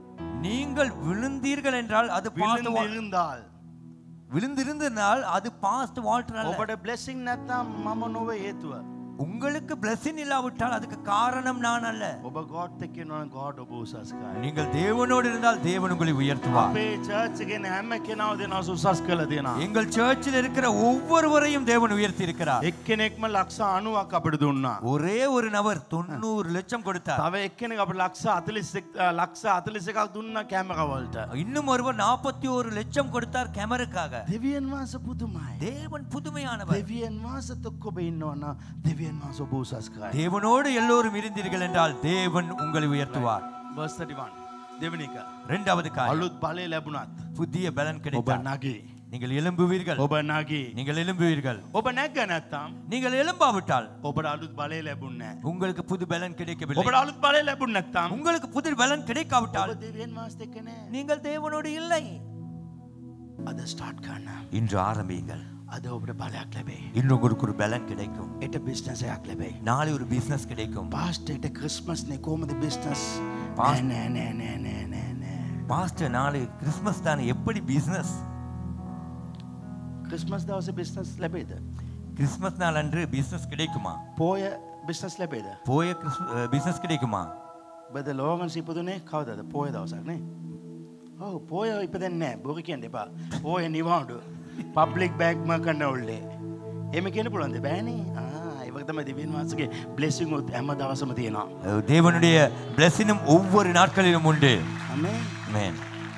நீங்கள் விழுந்தீர்கள் என்றால் அது past විලින්ද wal- இருந்தால் விழுந்திருந்தனால் அது பாஸ்ட் வால்டர் அல்ல ඔබට බ්ලෙසිං නැත්තම් මම නොව හේතුව. உங்களுக்கு பிளஸிங் இல்லாவிட்டால் அதுக்கு காரணம் நான் அல்ல ඔබ ගෝඩ් එකේ ඉන්නවනම් ගෝඩ් ඔබ උසස් කරයි. நீங்கள் தேவனோடு இருந்தால் தேவன் உங்களை உயர்த்துவார் අපේ චර්ච් එකේ හැම කෙනාව දෙනවා උසස් කළ දෙනවා. எங்கள் சர்ச்சில் இருக்கிற ஒவ்வொருவரையும் தேவன் உயர்த்தி இருக்கிறார் එක්කෙනෙක්ම ලක්ෂ 90ක් අපිට දුන්නා. ஒரே ஒரு நபர் தொண்ணூறு லட்சம் கொடுத்தார் තව එක්කෙනෙක් අපිට ලක්ෂ 41 ලක්ෂ 41ක් දුන්නා කැමරා වලට. இன்னும் ஒருவர் நாற்பத்தி ஒரு லட்சம் கொடுத்தார் கேமருக்காக දෙවියන් වහන්සේ පුදුමයි. தேவன் புதுமையானவர் දෙවියන් වහන්සේත් ඔක්කොම ඉන්නවනම් දෙවියන් වහන්සේ ඔබ උසස් කරයි. தேவனோடு எல்லோரும் இருந்தீர்கள் என்றால் தேவன் உங்களை உயர்த்துவார் verse 31. දෙවනි එක. இரண்டாவது காரியம் අලුත් බලය ලැබුණත්. புதிய பலன் ඔබ கிடைத்தால் නගේ. நீங்கள் எழும்புவீர்கள் ඔබ නගේ. நீங்கள் எழும்புவீர்கள் ඔබ නැග නැත්තම්. நீங்கள் எழும்பாவிட்டால் ඔබට අලුත් බලය ලැබුන්න. உங்களுக்கு புது பலன் கிடைக்கவில்லை ඔබට අලුත් බලය ලැබුණ නැත්තම්. உங்களுக்கு புது பலன் கிடைக்காவிட்டால் ඔබ දෙවියන් මාස් දෙක්කනෑ. நீங்கள் தேவனோடு இல்லை අද ස්ටාර්ට් කරන්න. இன்று ஆரம்பியுங்கள் අද ඔබට බලයක් ලැබේ. இன்று உங்களுக்கு ஒரு பலன் கிடைக்கும் එට බිස්නසයක් ලැබේ. நாளை ஒரு பிசினஸ் கிடைக்கும் පාස්ටේට ක්‍රිස්මස්නේ කෝමද බිස්නස් පාස්- නෑ නෑ නෑ නෑ නෑ නෑ. மாஸ்டர் நாளை கிறிஸ்மஸ் தானே எப்படி பிசினஸ் ක්‍රිස්මස් දවස බිස්නස් ලැබේද. கிறிஸ்மஸ் நாள் அன்று பிசினஸ் கிடைக்குமா පෝය බිස්නස් ලැබේද. போய பிசினஸ் கிடைக்குமா බද ලෝගන් සිපදුනේ කවදද පෝය දවසක්නේ. ඔව පෝය ඉපදෙන්නේ බොක කියන්න එපා පෝය නිවාඩු පබ්ලික් බෑක්ම කන්න ඔල්ලේ එම කියෙන පුළන්ද බෑනේ ඒවතම දිවන් වන්සගේ බ්ලෙසිං උත් ඇම දවසම තියෙනවා. அஹ் தேவனுடைய பிளஸினும் ஒவ்வொரு நாட்களிலும் உண்டு අනේ Amen.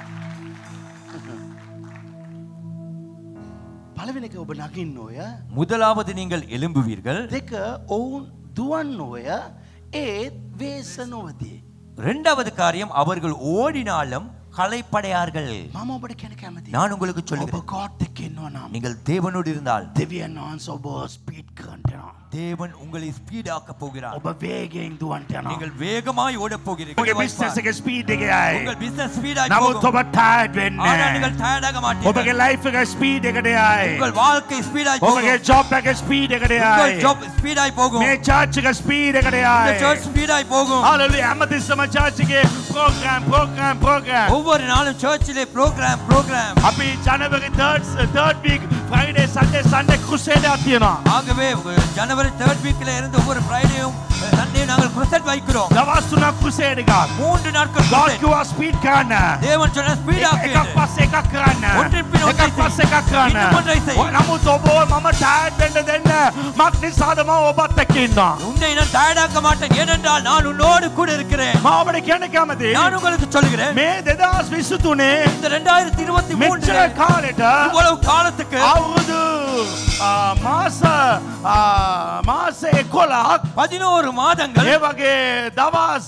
පලවෙනක ඔබ නකින්න ඔය முதலாவது நீங்கள் எழும்புவீர்கள் දෙක ඔවුන් දුවන් ඔය ඒත් වේස නොවතිේ. இரண்டாவது காரியம் அவர்கள் ஓடினாலும் களைப்படையார்கள் මම ඔබට කැන කැමති நான் உங்களுக்கு ඔබ சொல்லுகிறேன் ගෝට් එක්කෙන්වා නම් நீங்கள் தேவனோடு இருந்தால் දෙවියන් වහන්ස ඔබ ස්පීට් කරන්ටනවා. தேவன் உங்களை ஸ்பீடாக்க போகிறார் ඔබ වේගෙන් දුවන්ටයනවා. நீங்கள் வேகமாய் ஓடப் ඔගේ போகிறீர்கள் බිස්නස එක ස්පීඩ් එක යයි. உங்கள் பிசினஸ் ஸ்பீடாய் නමුත් போகும் ඔබ ටයිඩ් වෙන්න. ஆனால் நீங்கள் டயர்டாக ඔබගේ மாட்டீர்கள் ලයිෆ් එක ස්පීඩ් එකට යයි. உங்கள் வாழ்க்கை ஸ்பீடாய் ඔබගේ போகும் ජොබ් එක ස්පීඩ් එකට உங்கள் යයි. ஜாப் ஸ்பீடாய் போகும் මේ චර්ච් එක ස්පීඩ් එකට இந்த යයි. சர்ச் ஸ்பீடாய் போகும் හලලුයා හැමතිස්සම චර්ච් එකේ ප්‍රෝග්‍රෑම් ප්‍රෝග්‍රෑම් ප්‍රෝග්‍රෑම්. ஒவ்வொரு நாளும் சர்ச்சிலே ப்ரோக்ராம் ப்ரோக்ராம் අපි ජනවරි 3rd 3rd week Friday Sunday Sunday crusade එකක් තියෙනවා. ஆகவே அஹ், ஜனவரி தேர்ட் வீக்ல இருந்து ஒவ்வொரு ஃப்ரைடேயும் சண்டே நாங்கள் குரசட் வைக்கிறோம் දවස් තුනක් crusade එකක්. மூன்று நாட்கள் God crusade. කිව්වා ස්පීඩ් කරන්න. தேவன் சொன்ன ஸ்பீடாக்கு එකක් පස්සේ එකක් කරන්න. ஒன்றின் பின் ஒன்றை එකක් පස්සේ එකක් කරන්න. இன்னும் ஒன்றை செய். ඔය නමුත් ඔබ මම ටයර්ඩ් වෙන්න දෙන්න. මක් නිසාද මම ඔබත් එක්ක ඉන්නවා. உன்னை நான் டயர்டாக்க மாட்டேன் ஏனென்றால் நான் உன்னோடு கூட இருக்கிறேன் මම ඔබට කියන්න කැමති. நான் உங்களுக்கு சொல்லுகிறேன் මේ 2023 இந்த ரெண்டாயிரத்தி இருபத்தி மூன்று මෙච්චර කාලෙට இவ்வளவு காலத்துக்கு අවුරුදු ආ, මාස ආ, මාස 11ක් பதினோரு மாதங்கள் ඒ වගේ දවස්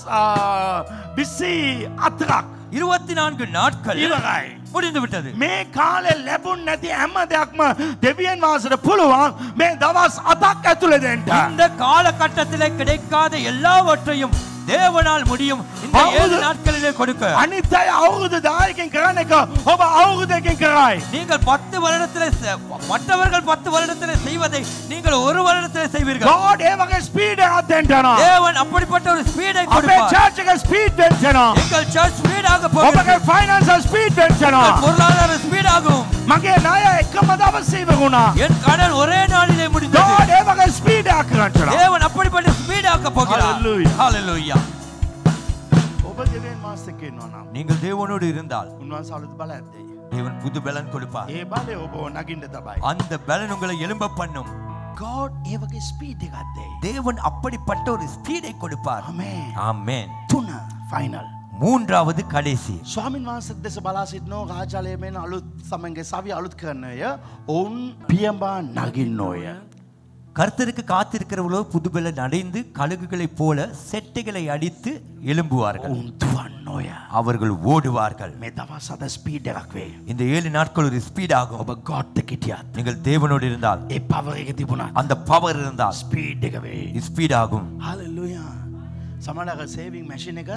විසි අතරක් இருபத்தி நான்கு நாட்கள் ඉවරයි. முடிந்து விட்டது මේ කාලෙ ලැබුන් නැති හැම දෙයක්ම දෙවියන් වහන්සට පුළුවන් මේ දවස් අතක් ඇතුළ දෙන්ට. இந்த காலகட்டத்திலே கிடைக்காத எல்லாவற்றையும் தேவனால் முடியும் இந்த ஏழு ಹೌದು. நாட்களிலே கொடுக்க අනිත් අය අවුරුදු දායකින් කරන එක ඔබ අවුරුදකින් කරයි. நீங்கள் பத்து வருடத்திலே செ- மற்றவர்கள் பத்து வருடத்திலே செய்வதை நீங்கள் ஒரு வருடத்திலே செய்வீர்கள் ගෝඩ් ඒ වගේ ස්පීඩ අත්තෙන්ටනවා. தேவன் அப்படிப்பட்ட ஒரு ஸ்பீடை අපේ கொடுப்பார் චර්චක ස්පීඩ් වෙන්ටනවා. எங்கள் சர்ச் ஸ்பீடாக ඔබගේ போகிறது ෆයිනන්ස ස්පීඩ් වෙන්ටනවා. எங்கள் பொருளாதார ஸ்பீடாகும் මගේ ණය එකම දවසේ වුණා. என் கடன் ஒரே நாளிலே முடிந்தது ගෝඩ් ඒ වගේ ස්පීඩයක් කරන්ටනවා. தேவன் அப்படிப்பட்ட ஸ்பீடாக்க போகிறார் Hallelujah. ஹalleluya ඔබ දෙවියන් මාස්තක ඉන්නවා නම් நீங்கள் தேவனோடு இருந்தால் උන්වහන්සේ අලුත් බල ඇත්තේ. தேவன் புது பலன் கொடுப்பார் ඒ බලය ඔබ නගින්න තබයි. அந்த பலன் உங்களை எழும்ப பண்ணும் ගෝඩ් ඒ වගේ ස්පීඩ් එකක් දෙයි. தேவன் அப்படிப்பட்ட ஒரு ஸ்பீடை கொடுப்பார் ආමේ. ஆமென் තුන ෆයිනල්. மூன்றாவது கடைசி ස්වාමින් වහන්සත් දෙස බලා සිටනෝ රාජාලය මෙන් අලුත් සමන්ගේ සවි අලුත් කරනය ඔවුන් පියඹා නගින්නෝය. கர்த்தருக்கு காத்திருக்கிறவர்களோ புதுபலன் அடைந்து கழுகுகளைப் போல செட்டைகளை அடித்து எழும்புவார்கள் ඔවුන් දුවන්නෝය. அவர்கள் ஓடுவார்கள் මේ දවස් අද ස්පීඩ් එකක් වේ. இந்த ஏழு நாட்கள் ஒரு ஸ்பீட் ஆகும் ඔබ ගොට්ට කිටියත්. நீங்கள் தேவனோடு இருந்தால் ඒ පවරක තිබුණත් அந்த பவர் இருந்தால் ස්පීඩ් එක වේ. ஸ்பீட் ஆகும் හලල්ලුයා සමඩක සේවිං මැසින එක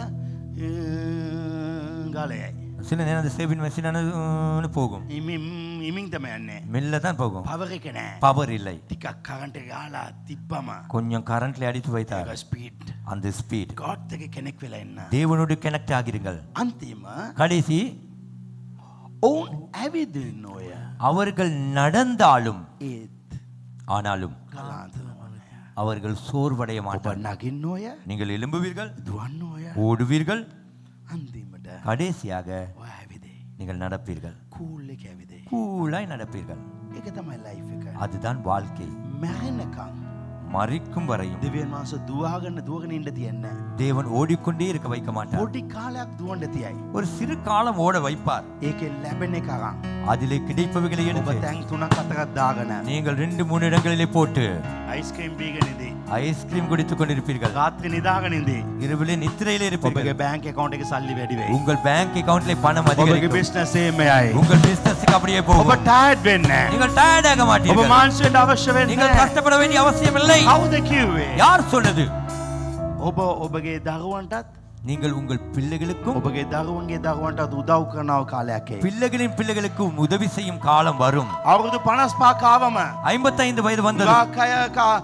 ගලයයි. சில நேரம் அந்த சேவிங் மெஷின் போகும் ඉමින් තම යන්නේ. மெல்ல தான் போகும் පවරක නෑ பவர் இல்லை ටිකක් කරන්ට ගාලා තිබ්බම கொஞ்சம் கரண்ட்ல அடித்து வைத்தார் ස්පීට් அந்த ஸ்பீட் ගොට් එක කෙනෙක් වෙලා එන්න. தேவனோடு கனெக்ட் ஆகிறீர்கள் අන්තිම கடைசி ඔවුන් ඇවිදින්න ඔය அவர்கள் நடந்தாலும் ඒත් ஆனாலும் කලාන්තනය அவர்கள் சோர்வடைய ඔබ மாட்டார்கள் නගින්න ඔය நீங்கள் எழும்புவீர்கள் දුවන්න ඔය ஓடுவீர்கள் අන්තිමට கடைசியாக ඔය ඇවිදේ நீங்கள் நடப்பீர்கள் කූල්ල එක ඇවිදේ கூலாய் நடப்பீர்கள் එක තමයි ලයි් එක அதுதான் வாழ்க்கை මැහෙනකං மறிக்கும் வரையும் දෙවන් මාස දවාගන්න දුවගෙන ඉන්න තියන්න தேவன் ஓடிக்கொண்டே இருக்க வைக்க மாட்டார் පොඩි කාලයක් දුවන්ට තියයි ஒரு சிறு காலம் ஓட வைப்பார் ඒක ලැබෙන එකරං அதிலே கிடைப்பவைகளை ඔබ எடுத்து තැන් තුනක් අතරත් දාගන நீங்கள் ரெண்டு மூணு இடங்களிலே போட்டு අයිස්කම් බීගෙනදී ஐஸ்கிரீம் குடித்துக் கொண்டிருப்பீர்கள் රාත්‍රි නිදාගනින්දී இரவிலே நித்திரையிலே ඔබගේ இருப்பீர்கள் බෑංක කවුන්ට එක සල්ලි වැඩිවේ உங்கள் பேங்க் அக்கவுண்ட்ல பணம் ඔබගේ அதிகரிக்கும் බිස්නසේමයයි உங்கள் பிசினஸ்க்கு அப்படியே ඔබ போகும் ටයිඩ් වෙන්න நீங்கள் டயர்ட் ஆக ඔබ மாட்டீர்கள் මාන්සයට අවශ්‍ය நீங்கள் වෙන්න கஷ்டப்பட வேண்டிய அவசியம் இல்லை කවුද කිව්වේ யார் சொன்னது ඔබ ඔබගේ දරුවන්ටත් நீங்கள் உங்கள் பிள்ளைகளுக்கும் ඔබගේ දරුවන්ගේ දරුවන්ටත් උදව් කරනව කාලයක්කේ பிள்ளைகளின் பிள்ளைகளுக்கும் உதவி செய்யும் காலம் வரும் අවුරුදු පනස් පාකාවම ஐம்பத்தைந்து வயது வந்தது උගක් අය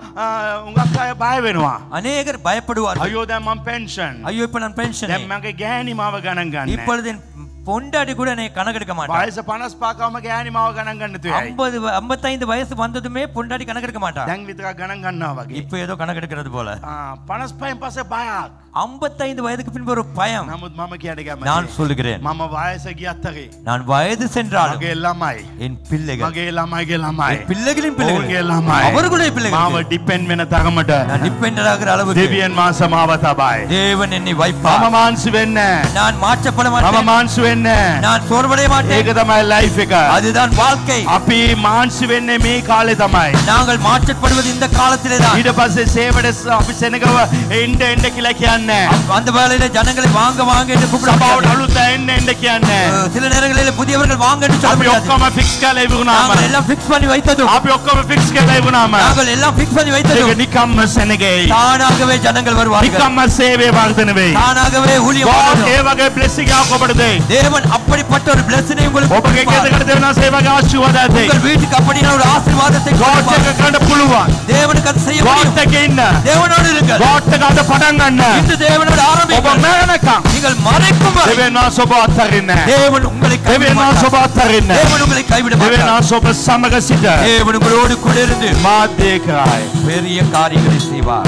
උගක් අය බය වෙනවා அநேகர் பயப்படுவார்கள் අයෝ දැම්මම් පෙන්ෂන් ஐயோ இப்ப நான் பென்ஷன் දැම්මගේ ගෑනි මාව ගණන් ගන්න இப்பொழுது என் பொண்டாடி கூட என்னை கணக்கெடுக்க மாட்டான் වයස පනස් පාකාම ගෑනි මාව ගණන් ගන්නතුයයි ஐம்பது வ- ஐம்பத்தைந்து வயசு வந்ததுமே பொண்டாடி கணக்கெடுக்க மாட்டான் දැන් විතර ගණන් ගන්නවා වගේ இப்ப ஏதோ கணக்கெடுக்கிறது போல පනස් පයින් පස බයක් ஐம்பத்தைந்து வயதுக்கு பின்பு ஒரு பயம் නමුත් මම කියඩගම நான் சொல்லுகிறேன் මම වයස ගියත්තගේ நான் வயது சென்றாலும் මගේ ළමයි என் பிள்ளைகள் මගේ ළමයිගේ ළමයි என் பிள்ளைகளின் ඔවුන්ගේ பிள்ளைகள் ළමයි அவர்களுடைய මාව பிள்ளைகள் ඩිපෙන් වෙන තරමට நான் டிபெண்டர் ஆகிற அளவுக்கு දෙවියන් මාස මාව තබයි தேவன் என்னை මම வைப்பார் මාන්සි වෙන්න நான் மாற்றப்பட මම மாட்டேன் මාන්සු වෙන්න நான் சோர்வடைய மாட்டேன் ඒක තමයි ලයිෆ් එක அதுதான் வாழ்க்கை අපි මාන්සි වෙන්නේ මේ කාලේ තමයි நாங்கள் மாற்றப்படுவது இந்த காலத்திலே தான் ඊට පස්සේ සේවට ස- අපි සෙනගව එන්ඩ එන්ඩ කියලා කියන්නේ அந்த வேளையில ஜனங்களை வாங்க வாங்க என்று கூப்பிட සභාවට முடியாது. අලුත් එන්න එන්ඩ කියන්නේ அஹ், சில நேரங்களில் புதியவர்கள் வாங்க என்று சொல்ல අපි முடியாது ඔක්කොම ෆික්ස් කරලා ඉවරුනාම நாங்கள் எல்லாம் ஃபிக்ஸ் பண்ணி வைத்ததும் අපි ඔක්කොම ෆික්ස් කරලා ඉවරුනාම நாங்கள் எல்லாம் ஃபிக்ஸ் பண்ணி ඒක வைத்ததும் නිකම්ම සෙනගෙයි தானாகவே ஜனங்கள் வருவார்கள் නිකම්ම සේවය වර්ධන වෙයි தானாகவே ஊழியம் God வளரும். ඒ වගේ blessing එකක් ඔබට දෙයි தேவன் அப்படிப்பட்ட ஒரு blessing உங்களுக்கு ඔබගේ கொடுப்பார். ගෙදරකට දෙවනා ඒ වගේ ආශිර්වාදයක් දෙයි உங்கள் வீட்டுக்கு அப்படியான ஒரு ஆசீர்வாதத்தை God கொடுப்பார். එක කරන්න පුළුවන් தேவனுக்கு அது செய்ய God முடியும் එක ඉන්න தேவனோடு இருங்கள் God එක අද පටන් ගන්න இன்று தேவனோடு ඔබ ஆரம்பிங்கள் මරණකම් நீங்கள் மறைக்கும் வரை දෙවියන් වහන්සේ ඔබ අත්හරින්නේ නැහැ தேவன் உங்களை கைவிட දෙවියන් වහන්සේ மாட்டார். ඔබ අත්හරින්නේ නැහැ தேவன் உங்களை கைவிட දෙවියන් மாட்டார் වහන්සේ ඔබ සමග සිට தேவன் உங்களோடு கூட இருந்து මාධ්‍ය කරයි பெரிய காரியங்களை செய்வார்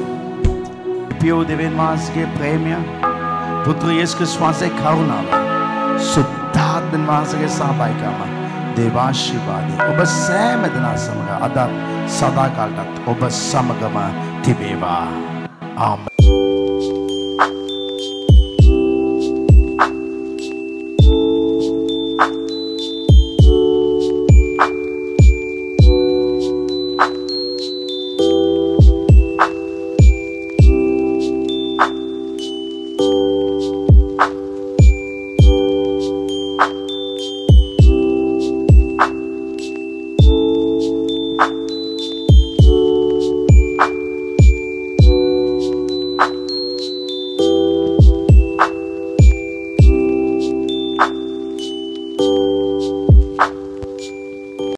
පියෝ දෙවන් වහන්සේගේ ප්‍රේමය පුත්‍ර යේසුස් වහන්සේ කරුණාව සුද්ධාත්මන් වහන්සේගේ සහභාගීකම දේවාශිර්වාදය ඔබ සෑම දෙනා සමග අද සදාකාලටත් ඔබ සමගම තිබේවා ආමේන්